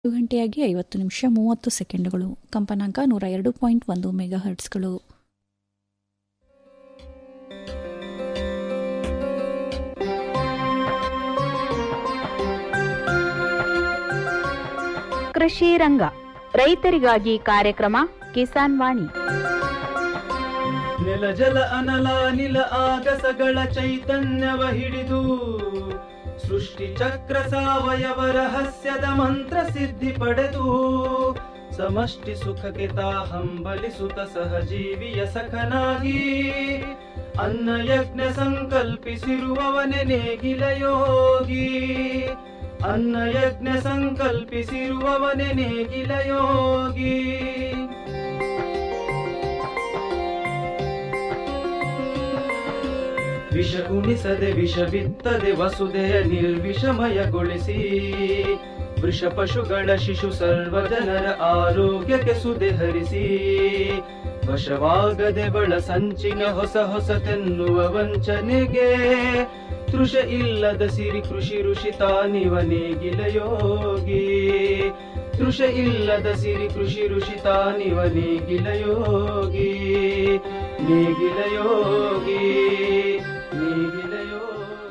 ಒಂದು ಗಂಟೆಯಾಗಿ ಐವತ್ತು ನಿಮಿಷ ಮೂವತ್ತು ಸೆಕೆಂಡುಗಳು ಕಂಪನಾಂಕ ನೂರ ಎರಡು ಪಾಯಿಂಟ್ ಒಂದು ಮೆಗಾ ಹರ್ಟ್ಸ್ಗಳು ಕೃಷಿ ರಂಗ ರೈತರಿಗಾಗಿ ಕಾರ್ಯಕ್ರಮ ಕಿಸಾನ್ ವಾಣಿ ನೆಲ ಜಲ ಅನಲ ನಿಲ ಆಗಸಗಳ ಚೈತನ್ಯವ ಹಿಡಿದು ಸೃಷ್ಟಿ ಚಕ್ರ ಸಾವಯವ ರಹಸ್ಯದ ಮಂತ್ರ ಸಿದ್ಧಿ ಪಡೆದು ಸಮಷ್ಟಿ ಸುಖಕ್ಕೆ ತಾ ಹಂಬಲಿಸುತ್ತ ಸಹಜೀವಿಯ ಸಖನಾಗಿ ಅನ್ನ ಯಜ್ಞ ಸಂಕಲ್ಪಿಸಿರುವವನೆ ನೇಗಿಲ ಯೋಗಿ ಅನ್ನ ಯಜ್ಞ ಸಂಕಲ್ಪಿಸಿರುವವನೆ ನೇಗಿಲ ಯೋಗಿ ವಿಷ ಉಣಿಸದೆ ವಿಷ ಬಿತ್ತದೆ ವಸುದೆಯ ನಿರ್ವಿಷಮಯಗೊಳಿಸಿ ವೃಷ ಪಶುಗಳ ಶಿಶು ಸರ್ವ ಜನರ ಆರೋಗ್ಯಕ್ಕೆ ಸುದೆ ಹರಿಸಿ ವಶವಾಗದೆ ಬಳ ಸಂಚಿನ ಹೊಸ ಹೊಸತೆನ್ನುವ ವಂಚನೆಗೆ ತೃಷ ಇಲ್ಲದ ಸಿರಿ ಕೃಷಿ ಋಷಿ ತಾನಿವ ನೇಗಿಲ ಯೋಗಿ ತೃಷ ಇಲ್ಲದ ಸಿರಿ ಕೃಷಿ ಋಷಿ ತಾನಿವ ನೇಗಿಲ ಯೋಗಿ ನೇಗಿಲ ಯೋಗಿ ನೇಗಿಲ ಯೋಗಿ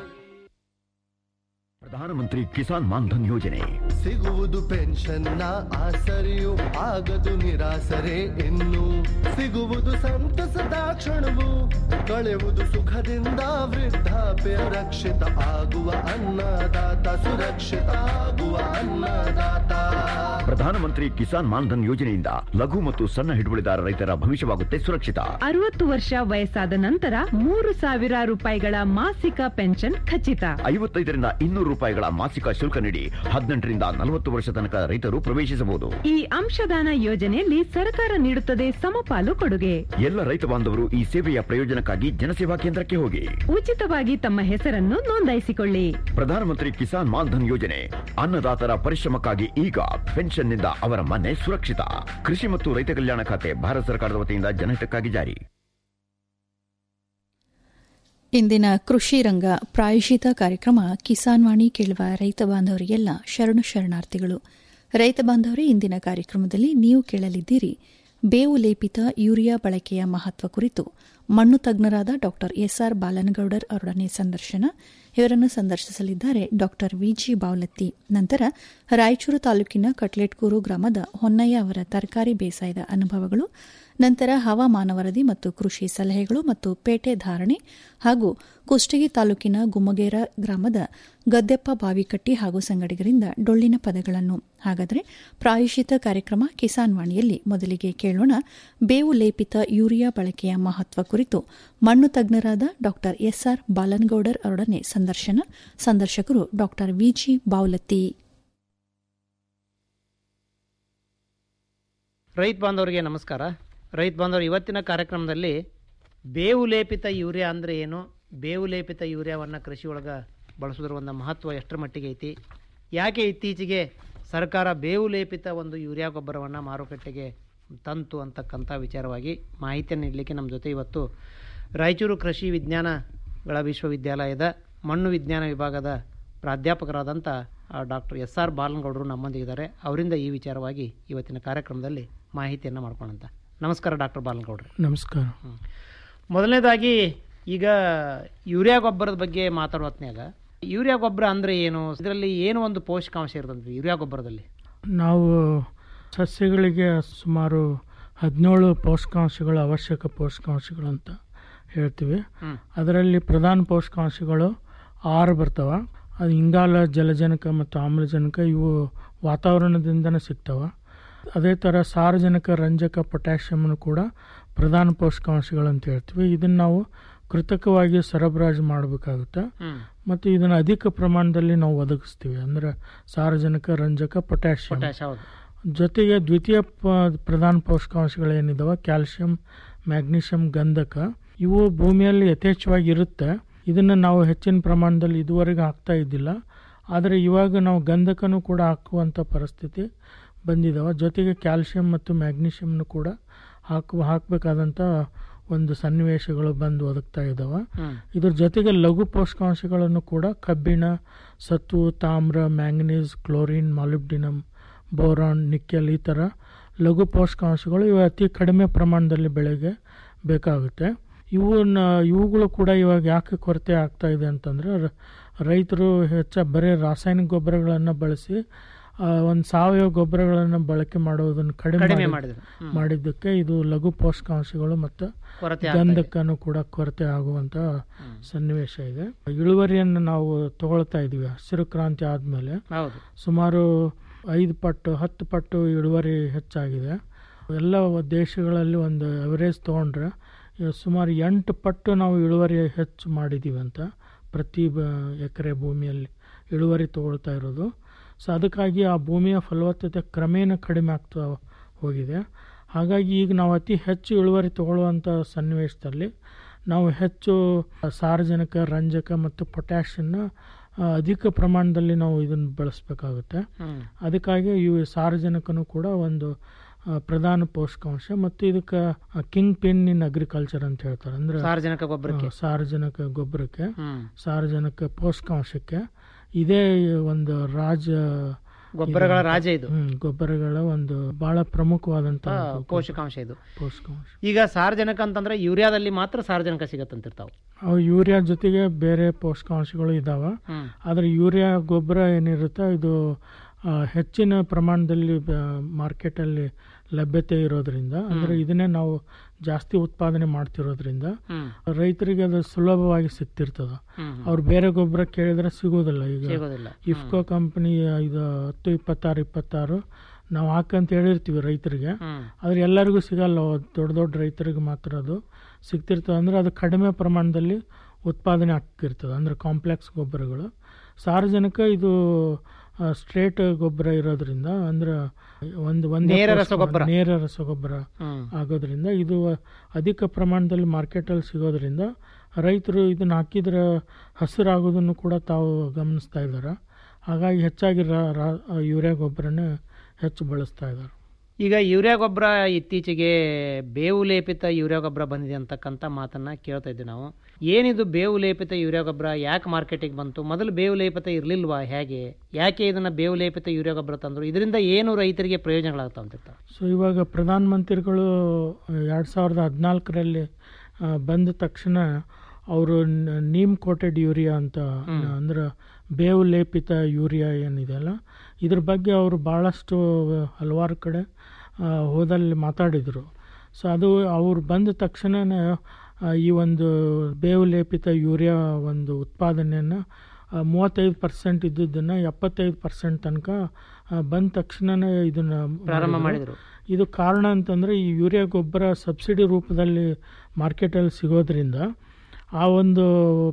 ಪ್ರಧಾನಮಂತ್ರಿ ಕಿಸಾನ್ ಮಾನ್ಧನ್ ಯೋಜನೆ ಸಿಗುವುದು ಪೆನ್ಷನ್ನ ಆಸರೆಯು ಆಗದು ನಿರಾಸರೆ ಇನ್ನು ಸಿಗುವುದು ಸಂತಸದ ಕ್ಷಣವು ಕಳೆಯುವುದು ಸುಖದಿಂದ ವೃದ್ಧಾಪ್ಯ ರಕ್ಷಿತ ಆಗುವ ಅನ್ನದಾತ ಸುರಕ್ಷಿತ ಆಗುವ ಅನ್ನದಾತ ಪ್ರಧಾನಮಂತ್ರಿ ಕಿಸಾನ್ ಮಾನ್ಧನ್ ಯೋಜನೆಯಿಂದ ಲಘು ಮತ್ತು ಸಣ್ಣ ಹಿಡುವಳಿದಾರ ರೈತರ ಭವಿಷ್ಯವಾಗುತ್ತೆ ಸುರಕ್ಷಿತ ಅರವತ್ತು ವರ್ಷ ವಯಸ್ಸಾದ ನಂತರ ಮೂರು ಸಾವಿರ ರೂಪಾಯಿಗಳ ಮಾಸಿಕ ಪೆನ್ಷನ್ ಖಚಿತ ಐವತ್ತೈದರಿಂದ ಇನ್ನೂರು ರೂಪಾಯಿಗಳ ಮಾಸಿಕ ಶುಲ್ಕ ನೀಡಿ ಹದಿನೆಂಟರಿಂದ ನಲವತ್ತು ವರ್ಷ ತನಕ ರೈತರು ಪ್ರವೇಶಿಸಬಹುದು ಈ ಅಂಶದಾನ ಯೋಜನೆಯಲ್ಲಿ ಸರ್ಕಾರ ನೀಡುತ್ತದೆ ಸಮಪಾಲು ಕೊಡುಗೆ ಎಲ್ಲ ರೈತ ಬಾಂಧವರು ಈ ಸೇವೆಯ ಪ್ರಯೋಜನಕ್ಕಾಗಿ ಜನಸೇವಾ ಕೇಂದ್ರಕ್ಕೆ ಹೋಗಿ ಉಚಿತವಾಗಿ ತಮ್ಮ ಹೆಸರನ್ನು ನೋಂದಾಯಿಸಿಕೊಳ್ಳಿ ಪ್ರಧಾನಮಂತ್ರಿ ಕಿಸಾನ್ ಮಾನ್ಧನ್ ಯೋಜನೆ ಅನ್ನದಾತರ ಪರಿಶ್ರಮಕ್ಕಾಗಿ ಈಗ ಪೆನ್ಷನ್ನಿಂದ ಅವರ ಮನೆ ಸುರಕ್ಷಿತ ಕೃಷಿ ಮತ್ತು ರೈತ ಕಲ್ಯಾಣ ಖಾತೆ ಭಾರತ ಸರ್ಕಾರದ ವತಿಯಿಂದ ಜನಹಿತಕ್ಕಾಗಿ ಜಾರಿ ಇಂದಿನ ಕೃಷಿ ರಂಗ ಪ್ರಾಯೋಜಿತ ಕಾರ್ಯಕ್ರಮ ಕಿಸಾನ್ ವಾಣಿ ಕೇಳುವ ರೈತ ಬಾಂಧವರಿಗೆಲ್ಲ ಶರಣು ಶರಣಾರ್ಥಿಗಳು ರೈತ ಬಾಂಧವರೇ ಇಂದಿನ ಕಾರ್ಯಕ್ರಮದಲ್ಲಿ ನೀವು ಕೇಳಲಿದ್ದೀರಿ ಬೇವು ಲೇಪಿತ ಯೂರಿಯಾ ಬಳಕೆಯ ಮಹತ್ವ ಕುರಿತು ಮಣ್ಣು ತಜ್ಞರಾದ ಡಾ ಎಸ್ಆರ್ ಬಾಲನಗೌಡರ್ ಅವರೊಡನೆ ಸಂದರ್ಶನ ಇವರನ್ನು ಸಂದರ್ಶಿಸಲಿದ್ದಾರೆ ಡಾ ವಿಜಿ ಬಾವಲತ್ತಿ ನಂತರ ರಾಯಚೂರು ತಾಲೂಕಿನ ಕಟ್ಲೆಟ್ಕೂರು ಗ್ರಾಮದ ಹೊನ್ನಯ್ಯ ಅವರ ತರಕಾರಿ ಬೇಸಾಯದ ಅನುಭವಗಳು ನಂತರ ಹವಾಮಾನ ವರದಿ ಮತ್ತು ಕೃಷಿ ಸಲಹೆಗಳು ಮತ್ತು ಪೇಟೆ ಧಾರಣೆ ಹಾಗೂ ಕುಷ್ಟಗಿ ತಾಲೂಕಿನ ಗುಮ್ಮಗೇರ ಗ್ರಾಮದ ಗದ್ದೆಪ್ಪ ಬಾವಿಕಟ್ಟಿ ಹಾಗೂ ಸಂಗಡಿಗರಿಂದ ಡೊಳ್ಳಿನ ಪದಗಳನ್ನು ಹಾಗಾದರೆ ಪ್ರಾಯೋಜಿತ ಕಾರ್ಯಕ್ರಮ ಕಿಸಾನ್ ವಾಣಿಯಲ್ಲಿ ಮೊದಲಿಗೆ ಕೇಳೋಣ ಬೇವು ಲೇಪಿತ ಯೂರಿಯಾ ಬಳಕೆಯ ಮಹತ್ವ ಕುರಿತು ಮಣ್ಣು ತಜ್ಞರಾದ ಡಾ ಎಸ್ಆರ್ ಬಾಲನಗೌಡರ್ ಅವರೊಡನೆ ಸಂದರ್ಶನ ಸಂದರ್ಶಕರು ಡಾ ವಿಜಿ ಬಾವಲತ್ತಿ ರೈತ ಬಾಂಧವರಿಗೆ ನಮಸ್ಕಾರ ರೈತ ಬಾಂಧವರು ಇವತ್ತಿನ ಕಾರ್ಯಕ್ರಮದಲ್ಲಿ ಬೇವು ಲೇಪಿತ ಯೂರಿಯಾ ಅಂದರೆ ಏನು ಬೇವು ಲೇಪಿತ ಯೂರಿಯಾವನ್ನು ಕೃಷಿ ಒಳಗೆ ಬಳಸೋದ್ರ ಒಂದು ಮಹತ್ವ ಎಷ್ಟರ ಮಟ್ಟಿಗೆ ಐತಿ ಯಾಕೆ ಇತ್ತೀಚೆಗೆ ಸರ್ಕಾರ ಬೇವು ಲೇಪಿತ ಒಂದು ಯೂರಿಯಾ ಗೊಬ್ಬರವನ್ನು ಮಾರುಕಟ್ಟೆಗೆ ತಂತು ಅಂತಕ್ಕಂಥ ವಿಚಾರವಾಗಿ ಮಾಹಿತಿಯನ್ನು ನೀಡಲಿಕ್ಕೆ ನಮ್ಮ ಜೊತೆ ಇವತ್ತು ರಾಯಚೂರು ಕೃಷಿ ವಿಜ್ಞಾನಗಳ ವಿಶ್ವವಿದ್ಯಾಲಯದ ಮಣ್ಣು ವಿಜ್ಞಾನ ವಿಭಾಗದ ಪ್ರಾಧ್ಯಾಪಕರಾದಂಥ ಡಾಕ್ಟರ್ ಎಸ್ ಆರ್ ಬಾಲನಗೌಡರು ನಮ್ಮೊಂದಿಗಿದ್ದಾರೆ ಅವರಿಂದ ಈ ವಿಚಾರವಾಗಿ ಇವತ್ತಿನ ಕಾರ್ಯಕ್ರಮದಲ್ಲಿ ಮಾಹಿತಿಯನ್ನು ಮಾಡ್ಕೊಳ್ಳೋಂಥ ನಮಸ್ಕಾರ ಡಾಕ್ಟರ್ ಬಾಲನಗೌಡ್ರೆ ನಮಸ್ಕಾರ ಮೊದಲನೇದಾಗಿ ಈಗ ಯೂರಿಯಾ ಗೊಬ್ಬರದ ಬಗ್ಗೆ ಮಾತಾಡೋ ಹೊತ್ನ್ಯಾಗ ಯೂರಿಯಾ ಗೊಬ್ಬರ ಅಂದರೆ ಏನು ಇದರಲ್ಲಿ ಏನು ಒಂದು ಪೋಷಕಾಂಶ ಇರ್ತದೆ ಯೂರಿಯಾ ಗೊಬ್ಬರದಲ್ಲಿ ನಾವು ಸಸ್ಯಗಳಿಗೆ ಸುಮಾರು ಹದಿನೇಳು ಪೋಷಕಾಂಶಗಳು ಅವಶ್ಯಕ ಪೋಷಕಾಂಶಗಳು ಅಂತ ಹೇಳ್ತೀವಿ ಹ್ಮ್. ಅದರಲ್ಲಿ ಪ್ರಧಾನ ಪೋಷಕಾಂಶಗಳು ಆರು ಬರ್ತವೆ ಅದು ಇಂಗಾಲ ಜಲಜನಕ ಮತ್ತು ಆಮ್ಲಜನಕ ಇವು ವಾತಾವರಣದಿಂದನೇ ಸಿಗ್ತವೆ ಅದೇ ಥರ ಸಾರಜನಕ ರಂಜಕ ಪೊಟ್ಯಾಷಿಯಮ್ನು ಕೂಡ ಪ್ರಧಾನ ಪೋಷಕಾಂಶಗಳು ಅಂತ ಹೇಳ್ತೀವಿ ಇದನ್ನು ನಾವು ಕೃತಕವಾಗಿ ಸರಬರಾಜು ಮಾಡಬೇಕಾಗುತ್ತೆ ಮತ್ತು ಇದನ್ನು ಅಧಿಕ ಪ್ರಮಾಣದಲ್ಲಿ ನಾವು ಒದಗಿಸ್ತೀವಿ ಅಂದರೆ ಸಾರಜನಕ ರಂಜಕ ಪೊಟ್ಯಾಷಿಯಂ ಪೊಟ್ಯಾಶ್ ಹೌದು ಜೊತೆಗೆ ದ್ವಿತೀಯ ಪ- ಪ್ರಧಾನ ಪೋಷಕಾಂಶಗಳೇನಿದಾವೆ ಕ್ಯಾಲ್ಸಿಯಂ ಮ್ಯಾಗ್ನೀಷಿಯಂ ಗಂಧಕ ಇವು ಭೂಮಿಯಲ್ಲಿ ಯಥೇಚ್ಛವಾಗಿ ಇರುತ್ತೆ ಇದನ್ನು ನಾವು ಹೆಚ್ಚಿನ ಪ್ರಮಾಣದಲ್ಲಿ ಇದುವರೆಗೆ ಹಾಕ್ತಾ ಇದ್ದಿಲ್ಲ ಆದರೆ ಇವಾಗ ನಾವು ಗಂಧಕನೂ ಕೂಡ ಹಾಕುವಂಥ ಪರಿಸ್ಥಿತಿ ಬಂದಿದ್ದಾವೆ ಜೊತೆಗೆ ಕ್ಯಾಲ್ಸಿಯಂ ಮತ್ತು ಮ್ಯಾಗ್ನೀಷಿಯಂನು ಕೂಡ ಹಾಕು ಹಾಕಬೇಕಾದಂಥ ಒಂದು ಸನ್ನಿವೇಶಗಳು ಬಂದು ಒದಗ್ತಾ ಇದ್ದಾವೆ ಹ್ಮ್. ಇದ್ರ ಜೊತೆಗೆ ಲಘು ಪೋಷಕಾಂಶಗಳನ್ನು ಕೂಡ ಕಬ್ಬಿಣ ಸತ್ತು ತಾಮ್ರ manganese chlorine molybdenum boron nickel ಈ ಥರ ಲಘು ಪೋಷಕಾಂಶಗಳು ಇವು ಅತಿ ಕಡಿಮೆ ಪ್ರಮಾಣದಲ್ಲಿ ಬೆಳೆಗೆ ಬೇಕಾಗುತ್ತೆ ಇವನ್ನ ಇವುಗಳು ಕೂಡ ಇವಾಗ ಯಾಕೆ ಕೊರತೆ ಆಗ್ತಾ ಇದೆ ಅಂತಂದರೆ ರೈತರು ಹೆಚ್ಚ ಬರೀ ರಾಸಾಯನಿಕ ಗೊಬ್ಬರಗಳನ್ನು ಬಳಸಿ ಒಂದು ಸಾವಯವ ಗೊಬ್ಬರಗಳನ್ನು ಬಳಕೆ ಮಾಡೋದನ್ನು ಕಡಿಮೆ ಕಡಿಮೆ ಮಾಡಿ- ಮಾಡಿದ್ರು. ಹ್ಮ್. ಮಾಡಿದ್ದಕ್ಕೆ ಇದು ಲಘು ಪೋಷಕಾಂಶಗಳು ಮತ್ತು ಕೊರತೆ ಆಗ್ತಾ ಇದೆ. ಗಂಧಕನು ಕೂಡ ಕೊರತೆ ಆಗುವಂತ ಸನ್ನಿವೇಶ ಇದೆ ಇಳುವರಿಯನ್ನು ನಾವು ತಗೊಳ್ತಾ ಇದೀವಿ ಹಸಿರು ಕ್ರಾಂತಿ ಆದಮೇಲೆ ಹೌದು ಸುಮಾರು ಐದು ಪಟ್ಟು ಹತ್ತು ಪಟ್ಟು ಇಳುವರಿ ಹೆಚ್ಚಾಗಿದೆ ಎಲ್ಲ ದೇಶಗಳಲ್ಲಿ ಒಂದು ಅವರೇಜ್ ತೊಗೊಂಡ್ರೆ ಇವಾಗ ಸುಮಾರು ಎಂಟು ಪಟ್ಟು ನಾವು ಇಳುವರಿ ಹೆಚ್ಚು ಮಾಡಿದ್ದೀವಿ ಅಂತ ಪ್ರತಿ ಬ ಎಕರೆ ಭೂಮಿಯಲ್ಲಿ ಇಳುವರಿ ತಗೊಳ್ತಾ ಇರೋದು ಸೊ ಅದಕ್ಕಾಗಿ ಆ ಭೂಮಿಯ ಫಲವತ್ತತೆ ಕ್ರಮೇಣ ಕಡಿಮೆ ಆಗ್ತಾ ಹೋಗಿದೆ ಹಾಗಾಗಿ ಈಗ ನಾವು ಅತಿ ಹೆಚ್ಚು ಇಳುವರಿ ತಗೊಳ್ಳುವಂಥ ಸನ್ನಿವೇಶದಲ್ಲಿ ನಾವು ಹೆಚ್ಚು ಸಾರಜನಕ ರಂಜಕ ಮತ್ತು ಪೊಟ್ಯಾಷನ್ನ ಆ, ಅಧಿಕ ಪ್ರಮಾಣದಲ್ಲಿ ನಾವು ಇದನ್ನು ಬಳಸಬೇಕಾಗುತ್ತೆ ಹ್ಮ್. ಅದಕ್ಕಾಗಿ ಇವು ಸಾರಜನಕನು ಕೂಡ ಒಂದು ಆ, ಪ್ರಧಾನ ಪೋಷಕಾಂಶ ಮತ್ತು ಇದಕ್ಕೆ ಕಿಂಗ್ ಪಿನ್ ಇನ್ ಅಗ್ರಿಕಲ್ಚರ್ ಅಂತ ಹೇಳ್ತಾರೆ ಅಂದ್ರೆ ಸಾರಜನಕ ಗೊಬ್ಬರಕ್ಕೆ. ಆ, ಸಾರಜನಕ ಗೊಬ್ಬರಕ್ಕೆ ಹ್ಮ್. ಸಾರಜನಕ ಪೋಷಕಾಂಶಕ್ಕೆ ಇದೇ ಒಂದು ರಾಜ ಗೊಬ್ಬರಗಳ ರಾಜ ಇದು. ಹ್ಮ್, ಗೊಬ್ಬರಗಳ ಒಂದು ಬಹಳ ಪ್ರಮುಖವಾದಂತ ಆ, ಒಂದು ಪೋಷಕಾಂಶ ಇದು ಪೋಷಕಾಂಶ ಈಗ ಸಾರಜನಕ ಅಂತಂದ್ರೆ ಯೂರಿಯಾದಲ್ಲಿ ಮಾತ್ರ ಸಾರಜನಕ ಸಿಗತ್ತಂತಿರ್ತಾವ ಅವು ಯೂರಿಯಾ ಜೊತೆಗೆ ಬೇರೆ ಪೋಷಕಾಂಶಗಳು ಇದಾವೆ ಹ್ಮ್. ಆದರೆ ಯೂರಿಯಾ ಗೊಬ್ಬರ ಏನಿರುತ್ತೆ ಇದು ಆ, ಹೆಚ್ಚಿನ ಪ್ರಮಾಣದಲ್ಲಿ ಮಾರ್ಕೆಟಲ್ಲಿ ಲಭ್ಯತೆ ಇರೋದ್ರಿಂದ ಅಂದರೆ ಇದನ್ನೇ ನಾವು ಜಾಸ್ತಿ ಉತ್ಪಾದನೆ ಮಾಡ್ತಿರೋದ್ರಿಂದ ಹ್ಮ್. ರೈತರಿಗೆ ಅದು ಸುಲಭವಾಗಿ ಸಿಗ್ತಿರ್ತದ ಹ್ಮ್. ಅವ್ರು ಬೇರೆ ಗೊಬ್ಬರ ಕೇಳಿದ್ರೆ ಸಿಗೋದಿಲ್ಲ ಈಗ ಸಿಗೋದಿಲ್ಲ. ಇಫ್ಕೋ ಕಂಪನಿ ಇದು ಹತ್ತು ಇಪ್ಪತ್ತಾರು ಇಪ್ಪತ್ತಾರು ನಾವು ಹಾಕಂತ ಹೇಳಿರ್ತೀವಿ ರೈತರಿಗೆ ಹ್ಮ್. ಆದ್ರೆ ಎಲ್ಲರಿಗೂ ಸಿಗಲ್ಲ ದೊಡ್ಡ ದೊಡ್ಡ ರೈತರಿಗೆ ಮಾತ್ರ ಅದು ಸಿಗ್ತಿರ್ತದೆ ಅಂದ್ರೆ ಅದು ಕಡಿಮೆ ಪ್ರಮಾಣದಲ್ಲಿ ಉತ್ಪಾದನೆ ಆಗ್ತಿರ್ತದೆ ಅಂದ್ರೆ ಕಾಂಪ್ಲೆಕ್ಸ್ ಗೊಬ್ಬರಗಳು ಸಾರ್ವಜನಿಕ ಇದು ಸ್ಟ್ರೇಟ್ ಗೊಬ್ಬರ ಇರೋದ್ರಿಂದ ಅಂದ್ರೆ ಒಂದು ಒಂದೇ ನೇರ ಪೋಷಕ- ರಸಗೊಬ್ಬರ. ನೇರ ರಸಗೊಬ್ಬರ ಹ್ಮ್. ಆಗೋದ್ರಿಂದ ಇದು ಅಧಿಕ ಪ್ರಮಾಣದಲ್ಲಿ ಮಾರ್ಕೆಟಲ್ಲಿ ಸಿಗೋದ್ರಿಂದ ರೈತರು ಇದನ್ನ ಹಾಕಿದ್ರೆ ಹಸಿರಾಗೋದನ್ನು ಕೂಡ ತಾವು ಗಮನಿಸ್ತಾ ಇದ್ದಾರೆ ಹಾಗಾಗಿ ಹೆಚ್ಚಾಗಿ ರಾ- ರಾ- ಯೂರಿಯಾ ಗೊಬ್ಬರನೇ ಹೆಚ್ಚು ಬಳಸ್ತಾ ಇದ್ದಾರೆ ಈಗ ಯೂರಿಯಾ ಗೊಬ್ಬರ ಇತ್ತೀಚೆಗೆ ಬೇವು ಲೇಪಿತ ಯೂರಿಯಾ ಗೊಬ್ಬರ ಬಂದಿದೆ ಅಂತಕ್ಕಂಥ ಮಾತನ್ನ ಕೇಳ್ತಾ ಇದ್ವಿ ನಾವು ಏನಿದು ಬೇವು ಲೇಪಿತ ಯೂರಿಯಾ ಗೊಬ್ಬರ ಯಾಕೆ ಮಾರ್ಕೆಟಿಗೆ ಬಂತು ಮೊದಲು ಬೇವು ಲೇಪಿತ ಇರಲಿಲ್ವಾ ಹೇಗೆ ಯಾಕೆ ಇದನ್ನ ಬೇವು ಲೇಪಿತ ಯೂರಿಯಾ ಗೊಬ್ಬರ ತಂದ್ರು ಇದರಿಂದ ಏನು ರೈತರಿಗೆ ಪ್ರಯೋಜನಗಳಾಗ್ತಾವ ಅಂತ ಸೊ ಇವಾಗ ಪ್ರಧಾನಮಂತ್ರಿಗಳು ಎರಡು ಸಾವಿರದ ಹದಿನಾಲ್ಕರಲ್ಲಿ ಬಂದ ತಕ್ಷಣ ಅವರು ನೀಮ್ ಕೋಟೆಡ್ ಯೂರಿಯಾ ಅಂತ ಅಂದ್ರೆ ಬೇವು ಲೇಪಿತ ಯೂರಿಯಾ ಏನಿದೆಯಲ್ಲ ಇದ್ರ ಬಗ್ಗೆ ಅವರು ಭಾಳಷ್ಟು ಹಲವಾರು ಕಡೆ ಆ, ಹೋದಲ್ಲಿ ಮಾತಾಡಿದರು ಸೊ ಅದು ಅವ್ರು ಬಂದ ತಕ್ಷಣನೇ ಆ, ಈ ಒಂದು ಬೇವು ಲೇಪಿತ ಯೂರಿಯಾ ಒಂದು ಉತ್ಪಾದನೆಯನ್ನು ಮೂವತ್ತೈದು ಪರ್ಸೆಂಟ್ ಇದ್ದದ್ದನ್ನು ಎಪ್ಪತ್ತೈದು ಪರ್ಸೆಂಟ್ ತನಕ ಆ, ಬಂದ ತಕ್ಷಣನೇ ಇದನ್ನ ಪ್ರಾರಂಭ ಮಾಡಿದ್ರು. ಇದು ಕಾರಣ ಅಂತಂದ್ರೆ ಈ ಯೂರಿಯಾ ಗೊಬ್ಬರ ಸಬ್ಸಿಡಿ ರೂಪದಲ್ಲಿ ಮಾರ್ಕೆಟಲ್ಲಿ ಸಿಗೋದ್ರಿಂದ ಆ ಒಂದು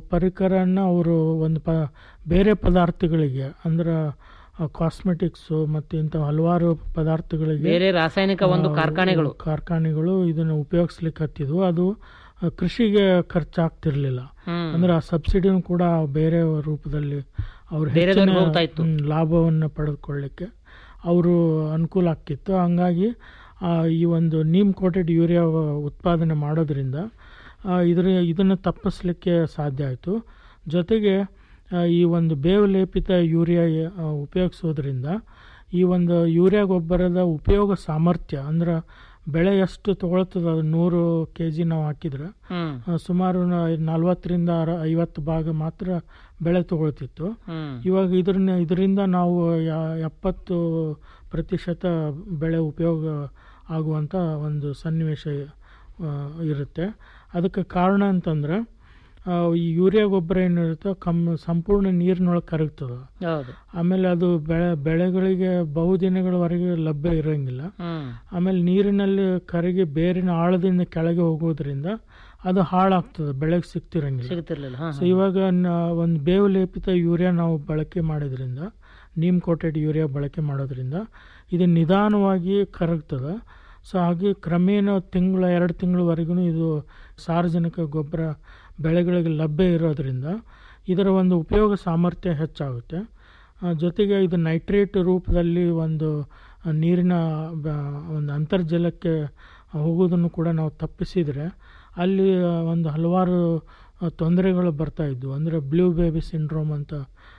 ಪರಿಕರನ ಅವರು ಒಂದು ಪ ಬೇರೆ ಪದಾರ್ಥಗಳಿಗೆ ಅಂದ್ರೆ ಕಾಸ್ಮೆಟಿಕ್ಸು ಮತ್ತು ಇಂಥ ಹಲವಾರು ಪದಾರ್ಥಗಳಿಗೆ ಬೇರೆ ರಾಸಾಯನಿಕ ಒಂದು ಆ, ಕಾರ್ಖಾನೆಗಳು. ಕಾರ್ಖಾನೆಗಳು ಇದನ್ನು ಉಪಯೋಗಿಸ್ಲಿಕ್ಕೆ ಹತ್ತಿದ್ವು ಅದು ಆ, ಕೃಷಿಗೆ ಖರ್ಚಾಗ್ತಿರ್ಲಿಲ್ಲ ಹ್ಮ್. ಅಂದ್ರೆ ಆ ಸಬ್ಸಿಡಿನೂ ಕೂಡ ಬೇರೆ ರೂಪದಲ್ಲಿ ಅವ್ರು ಬೇರೆದವ್ರಿಗೆ ಹೆಚ್ಚಿನ, ಹೋಗ್ತಾ ಇತ್ತು. ಹ್ಮ್, ಲಾಭವನ್ನು ಪಡೆದುಕೊಳ್ಳಿಕ್ಕೆ ಅವರು ಅನುಕೂಲ ಆಗ್ತಿತ್ತು ಹಂಗಾಗಿ ಆ, ಈ ಒಂದು ನೀಮ್ ಕೋಟೆಡ್ ಯೂರಿಯಾ ಉತ್ಪಾದನೆ ಮಾಡೋದ್ರಿಂದ ಆ, ಇದ್ರ ಇದನ್ನು ತಪ್ಪಿಸ್ಲಿಕ್ಕೆ ಸಾಧ್ಯ ಆಯಿತು ಜೊತೆಗೆ ಆ, ಈ ಒಂದು ಬೇವು ಲೇಪಿತ ಯೂರಿಯಾ ಆ, ಉಪಯೋಗಿಸೋದ್ರಿಂದ ಈ ಒಂದು ಯೂರಿಯಾ ಗೊಬ್ಬರದ ಉಪಯೋಗ ಸಾಮರ್ಥ್ಯ ಅಂದ್ರೆ ಬೆಳೆ ಎಷ್ಟು ತಗೊಳ್ತದ ಅದು ನೂರು ಕೆ ಜಿ ನಾವು ಹಾಕಿದ್ರೆ ಹ್ಮ್. ಆ, ಸುಮಾರು ನ- ನಲವತ್ತರಿಂದ ಅರ- ಐವತ್ತು ಭಾಗ ಮಾತ್ರ ಬೆಳೆ ತಗೊಳ್ತಿತ್ತು ಹ್ಮ್. ಇವಾಗ ಇದ್ರನ್ನ ಇದರಿಂದ ನಾವು ಯಾ- ಎಪ್ಪತ್ತು ಪ್ರತಿಶತ ಬೆಳೆ ಉಪಯೋಗ ಆಗುವಂಥ ಒಂದು ಸನ್ನಿವೇಶ ಆ, ಇರುತ್ತೆ ಅದಕ್ಕೆ ಕಾರಣ ಅಂತಂದ್ರೆ ಆ, ಈ ಯೂರಿಯಾ ಗೊಬ್ಬರ ಏನಿರುತ್ತೋ ಕಮ್ ಸಂಪೂರ್ಣ ನೀರಿನೊಳಗೆ ಕರಗ್ತದೆ ಹೌದು ಆಮೇಲೆ ಅದು ಬೆಳೆ ಬೆಳೆಗಳಿಗೆ ಬಹುದಿನಗಳವರೆಗೆ ಲಭ್ಯ ಇರೋಂಗಿಲ್ಲ ಹ್ಮ್. ಆಮೇಲೆ ನೀರಿನಲ್ಲಿ ಕರಗಿ ಬೇರಿನ ಆಳದಿಂದ ಕೆಳಗೆ ಹೋಗೋದ್ರಿಂದ ಅದು ಹಾಳಾಗ್ತದೆ ಬೆಳೆಗೆ ಸಿಗ್ತಿರಂಗಿಲ್ಲ ಸಿಗ್ತಿರ್ಲಿಲ್ಲ ಹಾ, ಸೊ ಇವಾಗ ಒಂದು ಬೇವು ಲೇಪಿತ ಯೂರಿಯಾ ನಾವು ಬಳಕೆ ಮಾಡೋದ್ರಿಂದ ನೀಮ್ ಕೋಟೆಡ್ ಯೂರಿಯಾ ಬಳಕೆ ಮಾಡೋದ್ರಿಂದ ಇದು ನಿಧಾನವಾಗಿ ಕರಗ್ತದೆ ಸೊ ಹಾಗೆ ಕ್ರಮೇಣ ತಿಂಗಳ ಎರಡು ತಿಂಗಳವರೆಗೂ ಇದು ಸಾರ್ವಜನಿಕ ಗೊಬ್ಬರ ಬೆಳೆಗಳಿಗೆ ಲಭ್ಯ ಇರೋದ್ರಿಂದ ಇದರ ಒಂದು ಉಪಯೋಗ ಸಾಮರ್ಥ್ಯ ಹೆಚ್ಚಾಗುತ್ತೆ ಆ, ಜೊತೆಗೆ ಇದು ನೈಟ್ರೇಟ್ ರೂಪದಲ್ಲಿ ಒಂದು ಆ, ನೀರಿನ ಬ- ಒಂದು ಅಂತರ್ಜಲಕ್ಕೆ ಹೋಗೋದನ್ನು ಕೂಡ ನಾವು ತಪ್ಪಿಸಿದರೆ ಅಲ್ಲಿ ಆ, ಒಂದು ಹಲವಾರು ಆ, ತೊಂದರೆಗಳು ಬರ್ತಾ ಇದ್ವು ಅಂದರೆ ಬ್ಲೂ ಬೇಬಿ ಸಿಂಡ್ರೋಮ್ ಅಂತ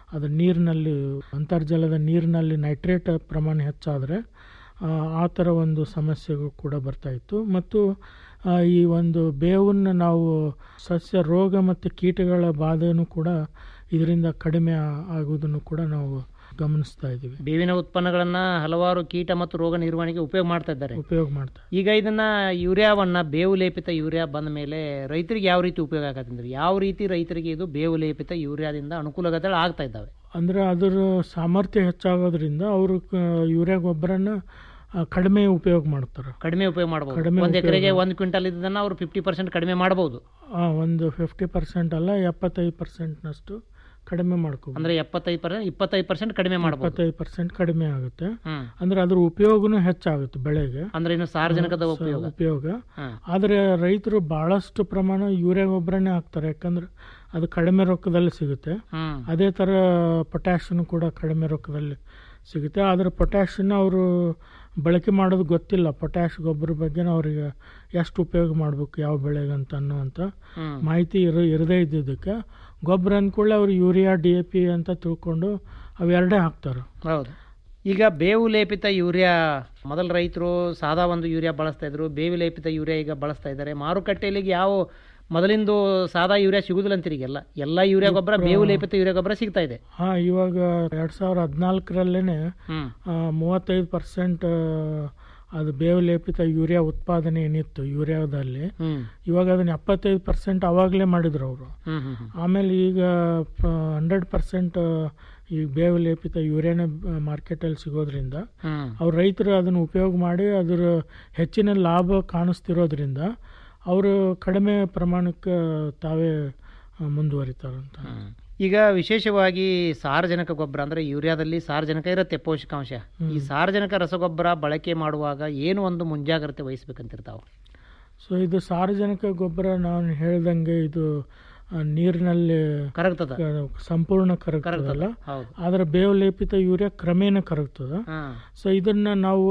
ಅದು ನೀರಿನಲ್ಲಿ ಅಂತರ್ಜಲದ ನೀರಿನಲ್ಲಿ ನೈಟ್ರೇಟ್ ಪ್ರಮಾಣ ಹೆಚ್ಚಾದರೆ ಆ, ಆ ಥರ ಒಂದು ಸಮಸ್ಯೆಗಳು ಕೂಡ ಬರ್ತಾ ಇತ್ತು ಮತ್ತು ಆ, ಈ ಒಂದು ಬೇವನ್ನು ನಾವು ಸಸ್ಯ ರೋಗ ಮತ್ತು ಕೀಟಗಳ ಬಾಧೆನೂ ಕೂಡ ಇದರಿಂದ ಕಡಿಮೆ ಆ- ಆಗುವುದನ್ನು ಕೂಡ ನಾವು ಗಮನಿಸ್ತಾ ಇದ್ದೀವಿ ಬೇವಿನ ಉತ್ಪನ್ನಗಳನ್ನ ಹಲವಾರು ಕೀಟ ಮತ್ತು ರೋಗ ನಿರ್ವಹಣೆಗೆ ಉಪಯೋಗ ಮಾಡ್ತಾ ಇದ್ದಾರೆ ಉಪಯೋಗ ಮಾಡ್ತಾ ಈಗ ಇದನ್ನ ಯೂರಿಯಾವನ್ನ ಬೇವು ಲೇಪಿತ ಯೂರಿಯಾ ಬಂದ ಮೇಲೆ ರೈತರಿಗೆ ಯಾವ ರೀತಿ ಉಪಯೋಗ ಆಗತ್ತಂದ್ರೆ ಯಾವ ರೀತಿ ರೈತರಿಗೆ ಇದು ಬೇವು ಲೇಪಿತ ಯೂರಿಯಾದಿಂದ ಅನುಕೂಲಗಳು ಆಗ್ತಾ ಇದ್ದಾವೆ ಅಂದ್ರೆ ಅದರ ಸಾಮರ್ಥ್ಯ ಹೆಚ್ಚಾಗೋದ್ರಿಂದ ಅವರು ಯೂರಿಯಾ ಗೊಬ್ಬರನ ಆ, ಕಡಿಮೆ ಉಪಯೋಗ ಮಾಡ್ತಾರೆ ಕಡಿಮೆ ಉಪಯೋಗ ಮಾಡಬಹುದು ಕಡಿಮೆ ಒಂದ್ ಎಕರೆಗೆ ಉಪಯೋಗ. ಒಂದ್ ಕ್ವಿಂಟಲ್ ಇದ್ದನ್ನ ಅವರು ಫಿಫ್ಟಿ ಪರ್ಸೆಂಟ್ ಕಡಿಮೆ ಮಾಡಬಹುದು ಆ, ಒಂದು ಫಿಫ್ಟಿ ಪರ್ಸೆಂಟ್ ಅಲ್ಲ ಎಪ್ಪತ್ತೈದು ಪರ್ಸೆಂಟ್ನಷ್ಟು ಕಡಿಮೆ ಮಾಡ್ಕೋಬೋದು ಅಂದ್ರೆ ಎಪ್ಪತ್ತೈದು ಪರ್ಸೆಂಟ್ ಇಪ್ಪತ್ತೈದು ಪರ್ಸೆಂಟ್ ಕಡಿಮೆ ಮಾಡಬಹುದು ಇಪ್ಪತ್ತೈದು ಪರ್ಸೆಂಟ್ ಕಡಿಮೆ ಆಗುತ್ತೆ ಹ್ಮ್. ಅಂದ್ರೆ ಅದ್ರ ಉಪಯೋಗನೂ ಹೆಚ್ಚಾಗುತ್ತೆ ಬೆಳೆಗೆ ಅಂದ್ರೆ ಇನ್ನು ಸಾರ್ವಜನಿಕದ ಸ- ಉಪಯೋಗ ಉಪಯೋಗ ಹ್ಮ್. ಆದರೆ ರೈತರು ಬಹಳಷ್ಟು ಪ್ರಮಾಣ ಯೂರಿಯಾ ಗೊಬ್ಬರನೇ ಹಾಕ್ತಾರೆ ಯಾಕಂದ್ರೆ ಅದು ಕಡಿಮೆ ರೊಕ್ಕದಲ್ಲಿ ಸಿಗುತ್ತೆ ಹ್ಮ್. ಅದೇ ಥರ ಪೊಟ್ಯಾಷನು ಕೂಡ ಕಡಿಮೆ ರೊಕ್ಕದಲ್ಲಿ ಸಿಗುತ್ತೆ ಆದರೆ ಪೊಟ್ಯಾಷನ್ನ ಅವರು ಬಳಕೆ ಮಾಡೋದು ಗೊತ್ತಿಲ್ಲ ಪೊಟ್ಯಾಷ್ ಗೊಬ್ಬರ ಬಗ್ಗೆ ಅವರಿಗೆ ಎಷ್ಟು ಉಪಯೋಗ ಮಾಡಬೇಕು ಯಾವ ಬೆಳೆಗೆ ಅಂತ ಅನ್ನುವಂಥ ಹ್ಮ್. ಮಾಹಿತಿ ಇರ ಇರದೇ ಇದ್ದಿದ್ದಕ್ಕೆ ಗೊಬ್ಬರ ಅಂದ್ಕೊಳ್ಳೆ ಅವರು ಯೂರಿಯಾ ಡಿ ಎ ಪಿ ಅಂತ ತಿಳ್ಕೊಂಡು ಅವೆರಡೇ ಹಾಕ್ತಾರೆ ಹೌದು ಈಗ ಬೇವು ಲೇಪಿತ ಯೂರಿಯಾ ಮೊದಲ ರೈತರು ಸಾದಾ ಒಂದು ಯೂರಿಯಾ ಬಳಸ್ತಾ ಇದ್ರು ಬೇವು ಲೇಪಿತ ಯೂರಿಯಾ ಈಗ ಬಳಸ್ತಾ ಇದ್ದಾರೆ ಮಾರುಕಟ್ಟೆಯಲ್ಲಿ ಈಗ ಯಾವ ಮೊದಲಿಂದು ಸಾದಾ ಯೂರಿಯಾ ಸಿಗುದಿಲ್ಲ ಅಂತೀರಿ ಈಗೆಲ್ಲ ಎಲ್ಲ ಯೂರಿಯಾ ಗೊಬ್ಬರ ಬೇವು ಲೇಪಿತ ಯೂರಿಯಾ ಗೊಬ್ಬರ ಸಿಗ್ತಾ ಇದೆ ಹಾಂ ಇವಾಗ ಎರಡು ಸಾವಿರದ ಹದಿನಾಲ್ಕರಲ್ಲೇ ಹ್ಮ್. ಮೂವತ್ತೈದು ಪರ್ಸೆಂಟ್ ಅದು ಬೇವು ಲೇಪಿತ ಯೂರಿಯಾ ಉತ್ಪಾದನೆ ಏನಿತ್ತು ಯೂರಿಯಾದಲ್ಲಿ ಹ್ಮ್. ಇವಾಗ ಅದನ್ನ ಎಪ್ಪತ್ತೈದು ಪರ್ಸೆಂಟ್ ಅವಾಗಲೇ ಮಾಡಿದ್ರು ಅವರು ಹ್ಮ್ ಹ್ಮ್ ಹ್ಮ್. ಆಮೇಲೆ ಈಗ ಹಂಡ್ರೆಡ್ ಪರ್ಸೆಂಟ್ ಈ ಬೇವು ಲೇಪಿತ ಯೂರಿಯಾನ ಮಾರ್ಕೆಟಲ್ಲಿ ಸಿಗೋದ್ರಿಂದ ಹ್ಮ್. ಅವ್ರ ರೈತರು ಅದನ್ನು ಉಪಯೋಗ ಮಾಡಿ ಅದರ ಹೆಚ್ಚಿನ ಲಾಭ ಕಾಣಿಸ್ತಿರೋದ್ರಿಂದ ಅವರು ಕಡಿಮೆ ಪ್ರಮಾಣಕ್ಕೆ ತಾವೇ ಆ, ಮುಂದುವರಿತಾರಂತ ಈಗ ವಿಶೇಷವಾಗಿ ಸಾರಜನಕ ಗೊಬ್ಬರ ಅಂದ್ರೆ ಯೂರಿಯಾದಲ್ಲಿ ಸಾರಜನಕ ಇರುತ್ತೆ ಪೋಷಕಾಂಶ ಈ ಸಾರಜನಕ ರಸಗೊಬ್ಬರ ಬಳಕೆ ಮಾಡುವಾಗ ಏನು ಒಂದು ಮುಂಜಾಗ್ರತೆ ವಹಿಸ್ಬೇಕಂತಿರ್ತಾವ ಸೊ ಇದು ಸಾರ್ವಜನಿಕ ಗೊಬ್ಬರ ನಾನು ಹೇಳ್ದಂಗೆ ಇದು ಆ, ನೀರಿನಲ್ಲಿ ಕರಗ್ತದ ಕ- ಸಂಪೂರ್ಣ ಕರಗ್ತದಲ್ಲ ಹೌದು ಆದ್ರೆ ಬೇವು ಲೇಪಿತ ಯೂರಿಯಾ ಕ್ರಮೇಣ ಕರಗ್ತದ ಹ್ಮ್. ಸೊ ಇದನ್ನ ನಾವು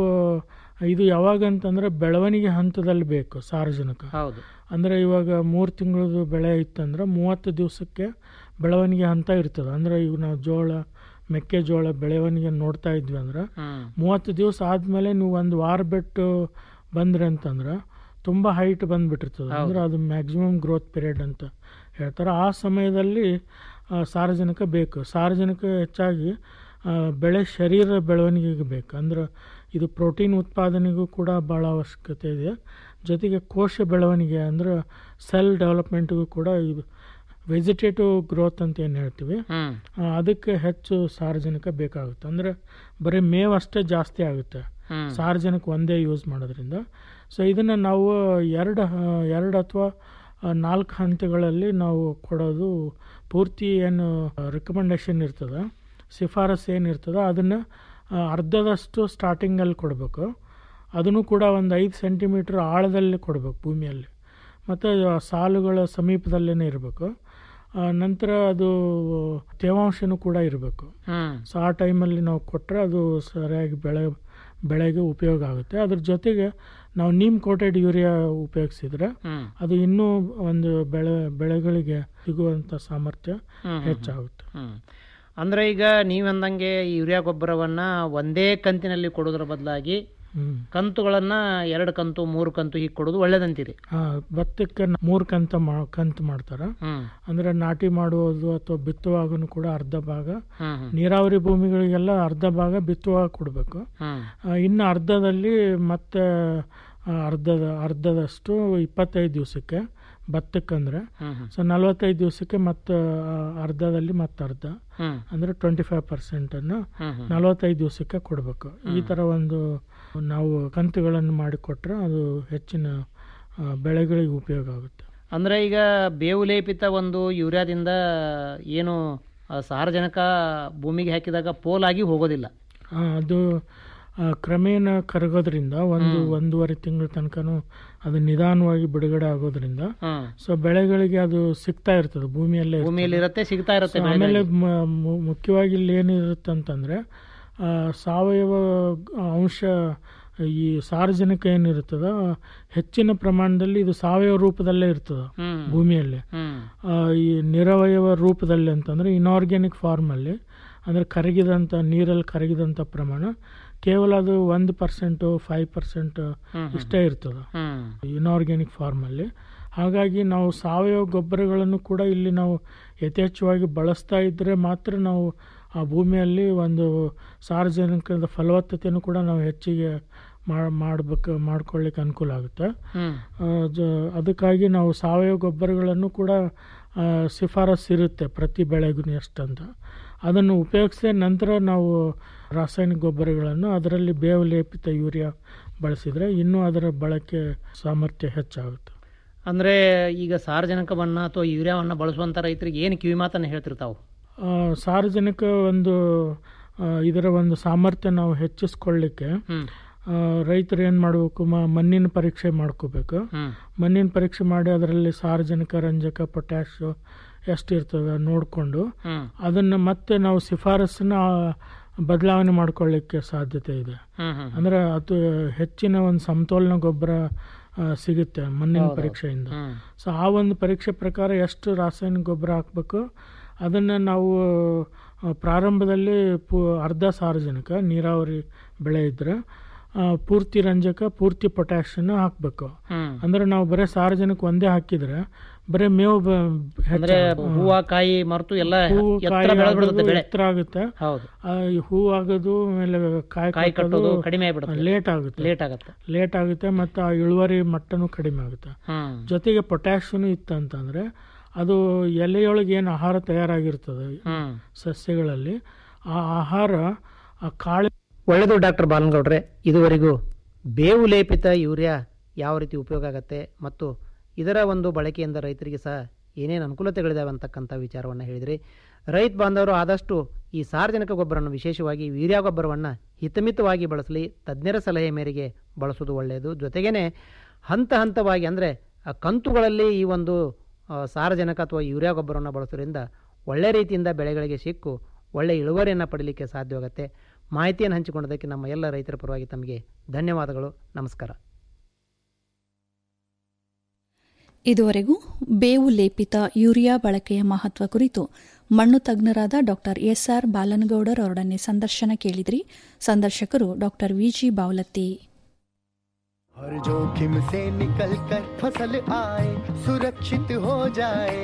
ಇದು ಯಾವಾಗ ಅಂತಂದ್ರೆ ಬೆಳವಣಿಗೆ ಹಂತದಲ್ಲಿ ಬೇಕು ಸಾರ್ವಜನಿಕ ಹೌದು ಅಂದ್ರೆ ಇವಾಗ ಮೂರು ತಿಂಗಳದು ಬೆಳೆ ಇತ್ತಂದ್ರೆ ಮೂವತ್ತು ದಿವಸಕ್ಕೆ ಬೆಳವಣಿಗೆ ಹಂತ ಇರ್ತದೆ ಅಂದ್ರೆ ಈಗ ನಾವು ಜೋಳ ಮೆಕ್ಕೆಜೋಳ ಬೆಳವಣಿಗೆ ನೋಡ್ತಾ ಇದ್ವಿ ಅಂದ್ರೆ ಹ್ಮ್. ಮೂವತ್ತು ದಿವಸ ಆದಮೇಲೆ ನೀವು ಒಂದು ವಾರ ಬಿಟ್ಟು ಬಂದ್ರಿ ಅಂತಂದ್ರೆ ತುಂಬ ಹೈಟ್ ಬಂದ್ಬಿಟ್ಟಿರ್ತದೆ ಅಂದ್ರೆ ಅದು ಮ್ಯಾಕ್ಸಿಮಮ್ ಗ್ರೋತ್ ಪೀರಿಯಡ್ ಅಂತ ಹೇಳ್ತಾರೆ ಆ ಸಮಯದಲ್ಲಿ ಆ, ಸಾರಜನಕ ಬೇಕು ಸಾರಜನಕ ಹೆಚ್ಚಾಗಿ ಆ, ಬೆಳೆ ಶರೀರ ಬೆಳವಣಿಗೆಗೆ ಬೇಕು ಅಂದ್ರೆ ಇದು ಪ್ರೋಟೀನ್ ಉತ್ಪಾದನೆಗೂ ಕೂಡ ಭಾಳ ಅವಶ್ಯಕತೆ ಇದೆ ಜೊತೆಗೆ ಕೋಶ ಬೆಳವಣಿಗೆ ಅಂದ್ರೆ ಸೆಲ್ ಡೆವಲಪ್ಮೆಂಟ್ಗೂ ಕೂಡ ಇದು ವೆಜಿಟೇಟಿವ್ ಗ್ರೋತ್ ಅಂತ ಏನು ಹೇಳ್ತೀವಿ ಹ್ಮ್. ಆ, ಅದಕ್ಕೆ ಹೆಚ್ಚು ಸಾರಜನಕ ಬೇಕಾಗುತ್ತೆ ಅಂದರೆ ಬರೀ ಮೇವು ಅಷ್ಟೇ ಜಾಸ್ತಿ ಆಗುತ್ತೆ ಹ್ಮ್. ಸಾರಜನಕ ಒಂದೇ ಯೂಸ್ ಮಾಡೋದ್ರಿಂದ ಸೊ ಇದನ್ನು ನಾವು ಎರಡು ಹ- ಎರಡು ಅಥವಾ ನಾಲ್ಕು ಹಂತಗಳಲ್ಲಿ ನಾವು ಕೊಡೋದು ಪೂರ್ತಿ ಏನು ರಿಕಮೆಂಡೇಶನ್ ಇರ್ತದೆ ಶಿಫಾರಸು ಏನಿರ್ತದೆ ಅದನ್ನು ಅರ್ಧದಷ್ಟು ಸ್ಟಾರ್ಟಿಂಗಲ್ಲಿ ಕೊಡಬೇಕು ಅದನ್ನು ಕೂಡ ಒಂದು ಐದು ಸೆಂಟಿಮೀಟ್ರ್ ಆಳದಲ್ಲಿ ಕೊಡಬೇಕು ಭೂಮಿಯಲ್ಲಿ ಮತ್ತು ಸಾಲುಗಳ ಸಮೀಪದಲ್ಲೇ ಇರಬೇಕು ನಂತರ ಅದು ತೇವಾಂಶನೂ ಕೂಡ ಇರಬೇಕು ಹ್ಮ್. ಸೊ ಆ ಟೈಮಲ್ಲಿ ನಾವು ಕೊಟ್ಟರೆ ಅದು ಸರಿಯಾಗಿ ಬೆಳೆ ಬೆಳೆಗೆ ಉಪಯೋಗ ಆಗುತ್ತೆ ಅದ್ರ ಜೊತೆಗೆ ನಾವು ನೀಮ್ ಕೋಟೆಡ್ ಯೂರಿಯಾ ಉಪಯೋಗಿಸಿದ್ರೆ ಹ್ಮ್. ಅದು ಇನ್ನೂ ಒಂದು ಬೆಳೆ ಬೆಳೆಗಳಿಗೆ ಸಿಗುವಂಥ ಸಾಮರ್ಥ್ಯ ಹ್ಮ್, ಹ್ಮ್, ಹೆಚ್ಚಾಗುತ್ತೆ ಹ್ಮ್. ಅಂದ್ರೆ ಈಗ ನೀವ್ ಅಂದಂಗೆ ಈ ಯೂರಿಯಾ ಗೊಬ್ಬರವನ್ನ ಒಂದೇ ಕಂತಿನಲ್ಲಿ ಕೊಡೋದ್ರ ಬದಲಾಗಿ ಹ್ಮ್. ಕಂತುಗಳನ್ನ ಎರಡು ಕಂತು ಮೂರು ಕಂತು ಹೀಗೆ ಕೊಡೋದು ಒಳ್ಳೇದಂತೀರಿ ಆ, ಭತ್ತಕ್ಕೆ ಮೂರು ಕಂತ ಮಾ ಕಂತು ಮಾಡ್ತಾರೆ ಹ್ಮ್. ಅಂದರೆ ನಾಟಿ ಮಾಡುವುದು ಅಥವಾ ಬಿತ್ತುವಾಗನು ಕೂಡ ಅರ್ಧ ಭಾಗ ಹ್ಮ್, ಹ್ಮ್. ನೀರಾವರಿ ಭೂಮಿಗಳಿಗೆಲ್ಲ ಅರ್ಧ ಭಾಗ ಬಿತ್ತುವಾಗ ಕೊಡಬೇಕು ಹ್ಮ್. ಇನ್ನು ಅರ್ಧದಲ್ಲಿ ಮತ್ತೆ ಆ, ಅರ್ಧದ ಅರ್ಧದಷ್ಟು ಇಪ್ಪತ್ತೈದು ದಿವಸಕ್ಕೆ ಭತ್ತಕ್ಕಂದ್ರೆ ಹ್ಮ್, ಹ್ಮ್. ಸೊ ನಲವತ್ತೈದು ದಿವಸಕ್ಕೆ ಮತ್ತೆ ಆ, ಅರ್ಧದಲ್ಲಿ ಮತ್ತೆ ಅರ್ಧ ಹ್ಮ್. ಅಂದರೆ ಟ್ವೆಂಟಿ ಫೈವ್ ಪರ್ಸೆಂಟನ್ನು ಹ್ಮ್, ಹ್ಮ್. ನಲವತ್ತೈದು ದಿವಸಕ್ಕೆ ಕೊಡಬೇಕು ಈ ಥರ ಒಂದು ನಾವು ಕಂತುಗಳನ್ನು ಮಾಡಿಕೊಟ್ರೆ ಅದು ಹೆಚ್ಚಿನ ಆ, ಬೆಳೆಗಳಿಗೆ ಉಪಯೋಗ ಆಗುತ್ತೆ ಅಂದ್ರೆ ಈಗ ಬೇವು ಲೇಪಿತ ಒಂದು ಯೂರಿಯಾದಿಂದ ಏನು ಆ ಸಾರಜನಕ ಭೂಮಿಗೆ ಹಾಕಿದಾಗ ಪೋಲಾಗಿ ಹೋಗೋದಿಲ್ಲ ಆ, ಅದು ಆ, ಕ್ರಮೇಣ ಕರಗೋದ್ರಿಂದ ಒಂದು ಒಂದೂವರೆ ತಿಂಗಳ ತನಕನೂ ಅದು ನಿಧಾನವಾಗಿ ಬಿಡುಗಡೆ ಆಗೋದ್ರಿಂದ ಹ್ಮ್. ಸೊ ಬೆಳೆಗಳಿಗೆ ಅದು ಸಿಗ್ತಾ ಇರ್ತದೆ ಭೂಮಿಯಲ್ಲೇ ಇರ್ತದೆ. ಭೂಮಿಯಲ್ಲಿ ಇರುತ್ತೆ ಸಿಗ್ತಾ ಇರುತ್ತೆ ಸೊ ಆಮೇಲೆ ಮ- ಮು- ಮುಖ್ಯವಾಗಿ ಇಲ್ಲಿ ಏನಿರುತ್ತೆ ಅಂತಂದ್ರೆ ಆ, ಸಾವಯವ ಅಂಶ ಈ ಸಾರ್ವಜನಿಕ ಏನಿರ್ತದ ಹೆಚ್ಚಿನ ಪ್ರಮಾಣದಲ್ಲಿ ಇದು ಸಾವಯವ ರೂಪದಲ್ಲೇ ಇರ್ತದೆ ಹ್ಮ್. ಭೂಮಿಯಲ್ಲಿ ಹ್ಮ್. ಆ, ಈ ನಿರವಯವ ರೂಪದಲ್ಲಿ ಅಂತಂದ್ರೆ ಇನಾರ್ಗ್ಯಾನಿಕ್ ಫಾರ್ಮಲ್ಲಿ ಅಂದರೆ ಕರಗಿದಂಥ ನೀರಲ್ಲಿ ಕರಗಿದಂಥ ಪ್ರಮಾಣ ಕೇವಲ ಅದು ಒಂದು ಪರ್ಸೆಂಟು ಫೈವ್ ಪರ್ಸೆಂಟ್ ಇಷ್ಟೇ ಇರ್ತದೆ ಹ್ಮ್ ಇನಾರ್ಗ್ಯಾನಿಕ್ ಫಾರ್ಮಲ್ಲಿ ಹಾಗಾಗಿ ನಾವು ಸಾವಯವ ಗೊಬ್ಬರಗಳನ್ನು ಕೂಡ ಇಲ್ಲಿ ನಾವು ಯಥೇಚ್ಛವಾಗಿ ಬಳಸ್ತಾ ಇದ್ದರೆ ಮಾತ್ರ ನಾವು ಆ ಭೂಮಿಯಲ್ಲಿ ಒಂದು ಸಾರ್ವಜನಿಕದ ಫಲವತ್ತತೆಯನ್ನು ಕೂಡ ನಾವು ಹೆಚ್ಚಿಗೆ ಮಾಡಬೇಕು ಮಾಡ್ಕೊಳ್ಳಿಕ್ಕೆ ಅನುಕೂಲ ಆಗುತ್ತೆ ಹ್ಮ್ ಆ, ಜ- ಅದಕ್ಕಾಗಿ ನಾವು ಸಾವಯವ ಗೊಬ್ಬರಗಳನ್ನು ಕೂಡ ಆ, ಶಿಫಾರಸ್ಸು ಇರುತ್ತೆ ಪ್ರತಿ ಬೆಳೆಗೂ ಎಷ್ಟಂತ ಅದನ್ನು ಉಪಯೋಗಿಸಿದ ನಂತರ ನಾವು ರಾಸಾಯನಿಕ ಗೊಬ್ಬರಗಳನ್ನು ಅದರಲ್ಲಿ ಬೇವು ಲೇಪಿತ ಯೂರಿಯಾ ಬಳಸಿದರೆ ಇನ್ನೂ ಅದರ ಬಳಕೆ ಸಾಮರ್ಥ್ಯ ಹೆಚ್ಚಾಗುತ್ತೆ ಅಂದ್ರೆ ಈಗ ಸಾರ್ವಜನಿಕವನ್ನ ಅಥವಾ ಯೂರಿಯಾವನ್ನ ಬಳಸುವಂತ ರೈತರಿಗೆ ಏನು ಕಿವಿ ಮಾತನ್ನ ಹೇಳ್ತಿರ್ತಾವು ಆ, ಸಾರ್ವಜನಿಕ ಒಂದು ಆ, ಇದರ ಒಂದು ಸಾಮರ್ಥ್ಯ ನಾವು ಹೆಚ್ಚಿಸ್ಕೊಳ್ಳಿಕ್ಕೆ ಹ್ಮ್ ಆ, ರೈತರು ಏನು ಮಾಡಬೇಕು ಮಣ್ಣಿನ ಪರೀಕ್ಷೆ ಮಾಡ್ಕೋಬೇಕು ಹ್ಮ್ ಮಣ್ಣಿನ ಪರೀಕ್ಷೆ ಮಾಡಿ ಅದರಲ್ಲಿ ಸಾರ್ವಜನಿಕ ರಂಜಕ ಪೊಟ್ಯಾಶು ಎಷ್ಟು ಇರ್ತದೆ ನೋಡಿಕೊಂಡು ಹ್ಮ್ ಅದನ್ನು ಮತ್ತೆ ನಾವು ಶಿಫಾರಸನ್ನ ಬದಲಾವಣೆ ಮಾಡ್ಕೊಳ್ಳಿಕ್ಕೆ ಸಾಧ್ಯತೆ ಇದೆ ಹ್ಮ್ ಹ್ಮ್ ಅಂದರೆ ಅದು ಹೆಚ್ಚಿನ ಒಂದು ಸಮತೋಲನ ಗೊಬ್ಬರ ಆ, ಸಿಗುತ್ತೆ ಮಣ್ಣಿನ ಪರೀಕ್ಷೆಯಿಂದ ಹ್ಮ್ ಸೊ ಆ ಒಂದು ಪರೀಕ್ಷೆ ಪ್ರಕಾರ ಎಷ್ಟು ರಾಸಾಯನಿಕ ಗೊಬ್ಬರ ಹಾಕಬೇಕು ಅದನ್ನು ನಾವು ಆ, ಪ್ರಾರಂಭದಲ್ಲಿ ಪೂ ಅರ್ಧ ಸಾರ್ವಜನಿಕ ನೀರಾವರಿ ಬೆಳೆ ಇದ್ದರೆ ಆ, ಪೂರ್ತಿ ರಂಜಕ ಪೂರ್ತಿ ಪೊಟ್ಯಾಷನ್ನು ಹಾಕಬೇಕು ಹ್ಮ್ ಅಂದ್ರೆ ನಾವು ಬರೀ ಸಾರ್ವಜನಿಕ ಒಂದೇ ಹಾಕಿದ್ರೆ ಬರೀ ಮೇವು ಬ- ಅಂದ್ರೆ ಹೆಚ್ಚಾಗುತ್ತೆ. ಹೂವ ಕಾಯಿ ಮರ್ತು ಎಲ್ಲ ಹೂವು ಎತ್ತರ ಕಾಯಿ ಬೆಳೆದ್ಬಿಡುತ್ತೆ ಆಗೋದು ಬೆಳೆ ಎತ್ತರ ಆಗುತ್ತೆ ಹೌದು ಆ, ಈ ಹೂ ಆಗೋದು ಆಮೇಲೆ ಕಾಯಿ ಕಾಯಿ ಕಟ್ಟೋದು ಕಟ್ಟೋದು ಕಡಿಮೆ ಆಗ್ಬಿಡುತ್ತೆ ಲೇಟ್ ಆಗುತ್ತೆ ಲೇಟ್ ಆಗತ್ತೆ ಲೇಟ್ ಆಗುತ್ತೆ ಮತ್ತು ಆ ಇಳುವರಿ ಮಟ್ಟನೂ ಕಡಿಮೆ ಆಗುತ್ತೆ ಹ್ಮ್ ಜೊತೆಗೆ ಪೊಟ್ಯಾಷನು ಇತ್ತು ಅಂತಂದರೆ ಅದು ಎಲೆಯೊಳಗೆ ಏನು ಆಹಾರ ತಯಾರಾಗಿರ್ತದೆ ಹ್ಮ್ ಸಸ್ಯಗಳಲ್ಲಿ ಆ ಆಹಾರ ಆ ಕಾಳು ಒಳ್ಳೆಯದು ಡಾಕ್ಟರ್ ಬಾಲನಗೌಡ್ರೆ ಇದುವರೆಗೂ ಬೇವು ಲೇಪಿತ ಯೂರಿಯಾ ಯಾವ ರೀತಿ ಉಪಯೋಗ ಆಗತ್ತೆ ಮತ್ತು ಇದರ ಒಂದು ಬಳಕೆಯಿಂದ ರೈತರಿಗೆ ಸಹ ಏನೇನು ಅನುಕೂಲತೆಗಳಿದಾವೆ ಅಂತಕ್ಕಂಥ ವಿಚಾರವನ್ನು ಹೇಳಿದ್ರಿ ರೈತ ಬಾಂಧವರು ಆದಷ್ಟು ಈ ಸಾರ್ವಜನಿಕ ಗೊಬ್ಬರವನ್ನು ವಿಶೇಷವಾಗಿ ವೀರ್ಯ ಗೊಬ್ಬರವನ್ನು ಹಿತಮಿತವಾಗಿ ಬಳಸಲಿ ತಜ್ಞರ ಸಲಹೆ ಮೇರೆಗೆ ಬಳಸೋದು ಒಳ್ಳೆಯದು ಜೊತೆಗೇನೆ ಹಂತ ಹಂತವಾಗಿ ಅಂದರೆ ಕಂತುಗಳಲ್ಲಿ ಈ ಒಂದು ಆ, ಸಾರಜನಕ ಅಥವಾ ಯೂರಿಯಾ ಗೊಬ್ಬರವನ್ನು ಬಳಸೋದ್ರಿಂದ ಒಳ್ಳೆ ರೀತಿಯಿಂದ ಬೆಳೆಗಳಿಗೆ ಸಿಕ್ಕು ಒಳ್ಳೆ ಇಳುವರಿಯನ್ನು ಪಡೀಲಿಕ್ಕೆ ಸಾಧ್ಯವಾಗುತ್ತೆ ಮಾಹಿತಿಯನ್ನು ಹಂಚಿಕೊಂಡದಕ್ಕೆ ನಮ್ಮ ಎಲ್ಲ ರೈತರ ಪರವಾಗಿ ತಮಗೆ ಧನ್ಯವಾದಗಳು ನಮಸ್ಕಾರ ಇದುವರೆಗೂ ಬೇವು ಲೇಪಿತ ಯೂರಿಯಾ ಬಳಕೆಯ ಮಹತ್ವ ಕುರಿತು ಮಣ್ಣು ತಜ್ಞರಾದ ಡಾಕ್ಟರ್ ಎಸ್ಆರ್ ಬಾಲನಗೌಡರ್ ಅವರೊಡನೆ ಸಂದರ್ಶನ ಕೇಳಿದ್ರಿ ಸಂದರ್ಶಕರು ಡಾಕ್ಟರ್ ವಿಜಿ ಬಾವಲತ್ತಿ हर जोखिम से निकल कर फसल आए सुरक्षित हो जाए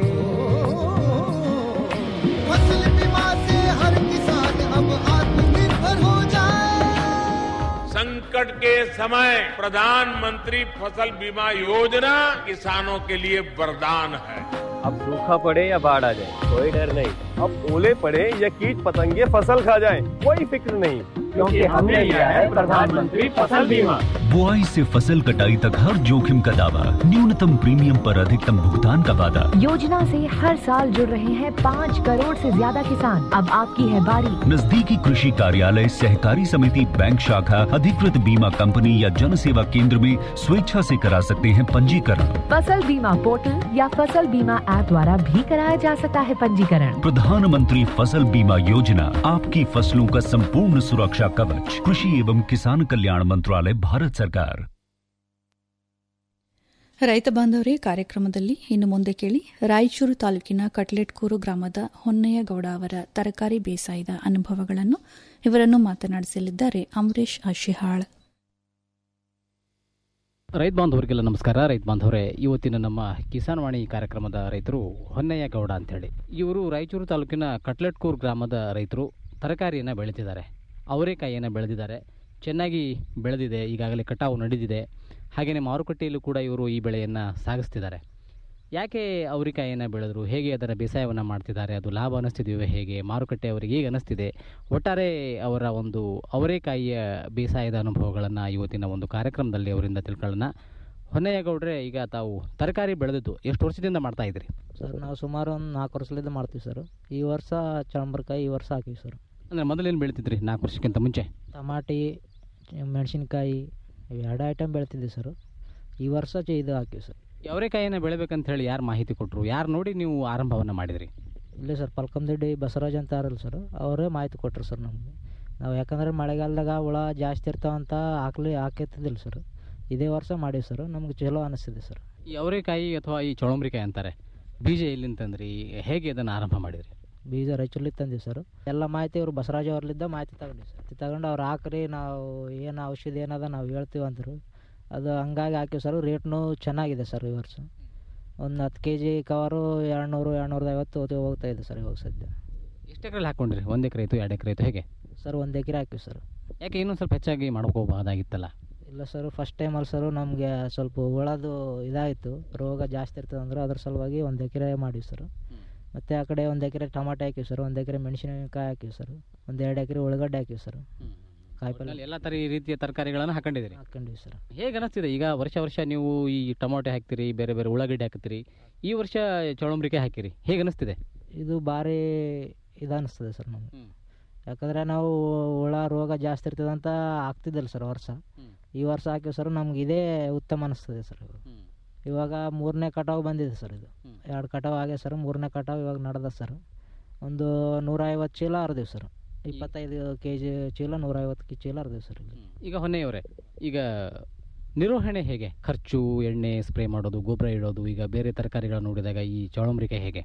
फसल बीमा से हर किसान अब आत्मनिर्भर हो जाए संकट के समय प्रधानमंत्री फसल बीमा योजना किसानों के लिए वरदान है अब सूखा पड़े या बाढ़ आ जाए कोई डर नहीं अब ओले पड़े या कीट पतंगे फसल खा जाए कोई फिक्र नहीं क्योंकि हमने लिया है प्रधानमंत्री फसल बीमा बुआई से फसल कटाई तक हर जोखिम का दावा न्यूनतम प्रीमियम पर अधिकतम भुगतान का वादा योजना से हर साल जुड़ रहे हैं पाँच करोड़ से ज्यादा किसान अब आपकी है बारी नजदीकी कृषि कार्यालय सहकारी समिति बैंक शाखा अधिकृत बीमा कंपनी या जन सेवा केंद्र में स्वेच्छा से करा सकते हैं पंजीकरण फसल बीमा पोर्टल या फसल बीमा ऐप द्वारा भी कराया जा सकता है पंजीकरण प्रधानमंत्री फसल बीमा योजना आपकी फसलों का संपूर्ण सुरक्षा कवच कृषि एवं किसान कल्याण मंत्रालय भारत सरकार ರೈತ ಬಾಂಧವರೇ ಕಾರ್ಯಕ್ರಮದಲ್ಲಿ ಇನ್ನು ಮುಂದೆ ಕೇಳಿ ರಾಯಚೂರು ತಾಲೂಕಿನ ಕಟ್ಲೆಟ್ಕೂರು ಗ್ರಾಮದ ಹೊನ್ನೆಯಗೌಡ ಅವರ ತರಕಾರಿ ಬೇಸಾಯದ ಅನುಭವಗಳನ್ನು ಇವರನ್ನು ಮಾತನಾಡಿಸಲಿದ್ದಾರೆ ಅಂಬರೀಶ್ ಅಶಿಹಾಳ್ ರೈತ ಬಾಂಧವರಿಗೆಲ್ಲ ನಮಸ್ಕಾರ ರೈತ ಬಾಂಧವರೇ ಇವತ್ತಿನ ನಮ್ಮ ಕಿಸಾನ್ ವಾಣಿ ಕಾರ್ಯಕ್ರಮದ ರೈತರು ಹೊನ್ನಯ್ಯ ಗೌಡ ಅಂತೇಳಿ ಇವರು ರಾಯಚೂರು ತಾಲೂಕಿನ ಕಟ್ಲೆಟ್ಕೂರ್ ಗ್ರಾಮದ ರೈತರು ತರಕಾರಿಯನ್ನು ಬೆಳೀತಿದ್ದಾರೆ ಅವರೇಕಾಯಿಯನ್ನು ಬೆಳೆದಿದ್ದಾರೆ ಚೆನ್ನಾಗಿ ಬೆಳೆದಿದೆ ಈಗಾಗಲೇ ಕಟಾವು ನಡೆದಿದೆ ಹಾಗೆಯೇ ಮಾರುಕಟ್ಟೆಯಲ್ಲೂ ಕೂಡ ಇವರು ಈ ಬೆಳೆಯನ್ನು ಸಾಗಿಸ್ತಿದ್ದಾರೆ ಯಾಕೆ ಅವರಿಕಾಯಿಯನ್ನು ಬೆಳೆದ್ರು ಹೇಗೆ ಅದರ ಬೇಸಾಯವನ್ನು ಮಾಡ್ತಿದ್ದಾರೆ ಅದು ಲಾಭ ಅನ್ನಿಸ್ತಿದೆಯೋ ಹೇಗೆ ಮಾರುಕಟ್ಟೆ ಅವರಿಗೆ ಹೇಗೆ ಅನ್ನಿಸ್ತಿದೆ ಒಟ್ಟಾರೆ ಅವರ ಒಂದು ಅವರೇಕಾಯಿಯ ಬೇಸಾಯದ ಅನುಭವಗಳನ್ನು ಇವತ್ತಿನ ಒಂದು ಕಾರ್ಯಕ್ರಮದಲ್ಲಿ ಅವರಿಂದ ತಿಳ್ಕೊಳ್ಳೋಣ ಹೊನ್ನೆಯಗೌಡ್ರೆ ಈಗ ತಾವು ತರಕಾರಿ ಬೆಳೆದಿದ್ದು ಎಷ್ಟು ವರ್ಷದಿಂದ ಮಾಡ್ತಾ ಇದ್ರಿ ಸರ್ ನಾವು ಸುಮಾರು ಒಂದು ನಾಲ್ಕು ವರ್ಷದಿಂದ ಮಾಡ್ತೀವಿ ಸರ್ ಈ ವರ್ಷ ಚಳಂಬರ್ಕಾಯಿ ಈ ವರ್ಷ ಹಾಕಿವಿ ಸರ್ ಅಂದರೆ ಮೊದಲೇನು ಬೆಳೀತಿದ್ರಿ ನಾಲ್ಕು ವರ್ಷಕ್ಕಿಂತ ಮುಂಚೆ ಟಮಾಟಿ ಮೆಣಸಿನ್ಕಾಯಿ ಇವು ಎರಡು ಐಟಮ್ ಬೆಳ್ತಿದ್ವಿ ಸರ್ ಈ ವರ್ಷ ಚ- ಇದು ಹಾಕಿವಿ ಸರ್ ಈ ಅವರೇಕಾಯಿಯನ್ನು ಬೆಳಿಬೇಕಂತ ಹೇಳಿ ಯಾರು ಮಾಹಿತಿ ಕೊಟ್ಟರು ಯಾರು ನೋಡಿ ನೀವು ಆರಂಭವನ್ನು ಮಾಡಿದ್ರಿ ಇಲ್ಲೇ ಸರ್ ಪಲ್ಕಂದಡ್ಡಿ ಬಸವರಾಜ್ ಅಂತ ಯಾರಲ್ಲ ಸರ್ ಅವರೇ ಮಾಹಿತಿ ಕೊಟ್ಟರು ಸರ್ ನಮಗೆ ನಾವು ಯಾಕಂದ್ರೆ ಮಳೆಗಾಲದಾಗ ಹುಳ ಜಾಸ್ತಿ ಇರ್ತಾವಂತ ಹಾಕ್ಲಿ ಹಾಕಿತ್ತಿದ್ದಿಲ್ಲ ಸರ್ ಇದೇ ವರ್ಷ ಮಾಡೀವಿ ಸರ್ ನಮ್ಗೆ ಚಲೋ ಅನಿಸ್ತಿದೆ ಸರ್ ಈ ಅವರೇಕಾಯಿ ಅಥವಾ ಈ ಚೊಳಂಬ್ರಿಕಾಯಿ ಅಂತಾರೆ ಬೀಜ ಎಲ್ಲಿಂತಂದ್ರಿ ಹೇಗೆ ಅದನ್ನು ಆರಂಭ ಮಾಡಿದ್ರಿ ಬೀಜ ರಾಯಚೂರ್ಲಿ ತಂದೀವಿ ಸರ್ ಎಲ್ಲ ಮಾಹಿತಿ ಇವರು ಬಸವರಾಜ ಅವ್ರಲಿದ್ದ ಮಾಹಿತಿ ತಗೊಂಡಿವಿ ಸರ್ ತಗೊಂಡು ಅವ್ರು ಹಾಕ್ರಿ ನಾವು ಏನು ಔಷಧಿ ಏನದ ನಾವು ಹೇಳ್ತೀವಿ ಅಂದರು ಅದು ಹಂಗಾಗಿ ಹಾಕಿವಿ ಸರ್ ರೇಟ್ನು ಚೆನ್ನಾಗಿದೆ ಸರ್ ಈ ವರ್ಷ ಒಂದು ಹತ್ತು ಕೆ ಜಿ ಕವರು ಎರಡು ನೂರು ಎರಡು ನೂರದ ಐವತ್ತು ಅದು ಹೋಗ್ತಾ ಇದೆ ಸರ್ ಇವಾಗ ಸದ್ಯ ಎಷ್ಟು ಎಕರೆಲಿ ಹಾಕ್ಕೊಂಡ್ರಿ ಒಂದು ಎಕರೆ ಆಯಿತು ಎರಡು ಎಕರೆ ಆಯಿತು ಹೇಗೆ ಸರ್ ಒಂದು ಎಕರೆ ಹಾಕಿವಿ ಸರ್ ಯಾಕೆ ಇನ್ನೊಂದು ಸ್ವಲ್ಪ ಹೆಚ್ಚಾಗಿ ಮಾಡ್ಕೋಬಹುದಾಗಿತ್ತಲ್ಲ ಇಲ್ಲ ಸರ್ ಫಸ್ಟ್ ಟೈಮಲ್ಲಿ ಸರ್ ನಮಗೆ ಸ್ವಲ್ಪ ಹುಳದು ಇದಾಯಿತು ರೋಗ ಜಾಸ್ತಿ ಇರ್ತದೆ ಅಂದ್ರೆ ಅದ್ರ ಸಲುವಾಗಿ ಒಂದು ಎಕರೆ ಮಾಡಿವಿ ಸರ್ ಮತ್ತು ಆ ಕಡೆ ಒಂದು ಎಕರೆ ಟಮಾಟೆ ಹಾಕಿವಿ ಸರ್ ಒಂದು ಎಕರೆ ಮೆಣಸಿನಕಾಯಿ ಹಾಕಿವಿ ಸರ್ ಒಂದು ಎರಡು ಎಕರೆ ಉಳ್ಳಾಗಡ್ಡೆ ಹಾಕಿವಿ ಸರ್ ಕಾಯಿಪಲ್ಲೆ ಒಟ್ನಲ್ಲಿ ಎಲ್ಲ ತರ ರೀತಿಯ ತರಕಾರಿಗಳನ್ನು ಹಾಕೊಂಡಿದ್ದೀರಿ ಹಾಕೊಂಡಿವಿ ಸರ್ ಹೇಗೆ ಅನಿಸ್ತಿದೆ ಈಗ ವರ್ಷ ವರ್ಷ ನೀವು ಈ ಟೊಮೊಟೊ ಹಾಕ್ತೀರಿ ಬೇರೆ ಬೇರೆ ಉಳ್ಳಾಗಡ್ಡಿ ಹಾಕ್ತೀರಿ ಈ ವರ್ಷ ಚೌಳಂಬ್ರಿಕೆ ಹಾಕಿರಿ ಹೇಗೆ ಅನಿಸ್ತಿದೆ ಇದು ಭಾರಿ ಇದನ್ನಿಸ್ತದೆ ಸರ್ ನಮ್ಗೆ ಯಾಕಂದರೆ ನಾವು ಹುಳ ರೋಗ ಜಾಸ್ತಿ ಇರ್ತದೆ ಅಂತ ಆಗ್ತಿದ್ದಿಲ್ಲ ಸರ್ ವರ್ಷ ಈ ವರ್ಷ ಹಾಕಿವಿ ಸರ್ ನಮ್ಗೆ ಇದೇ ಉತ್ತಮ ಅನಿಸ್ತದೆ ಸರ್ ಇವಾಗ ಇವಾಗ ಮೂರನೇ ಕಟಾವು ಬಂದಿದೆ ಸರ್ ಇದು ಎರಡು ಕಟಾವು ಆಗಿದೆ ಸರ್ ಮೂರನೇ ಕಟಾವು ಇವಾಗ ನಡೆದ ಸರ್ ಒಂದು ನೂರ ಐವತ್ತು ಚೀಲ ಹರಿದೀವಿ ಸರ್ ಇಪ್ಪತ್ತೈದು ಕೆ ಜಿ ಚೀಲ ನೂರ ಐವತ್ತು ಕೆ ಚೀಲ ಹರಿದೀವಿ ಸರ್ ಇಲ್ಲಿ ಈಗ ಹೊನ್ನೆಯವರೇ ಈಗ ನಿರ್ವಹಣೆ ಹೇಗೆ ಖರ್ಚು ಎಣ್ಣೆ ಸ್ಪ್ರೇ ಮಾಡೋದು ಗೊಬ್ಬರ ಇಡೋದು ಈಗ ಬೇರೆ ತರಕಾರಿಗಳನ್ನ ನೋಡಿದಾಗ ಈ ಚೌಳಂಬ್ರಿಕೆ ಹೇಗೆ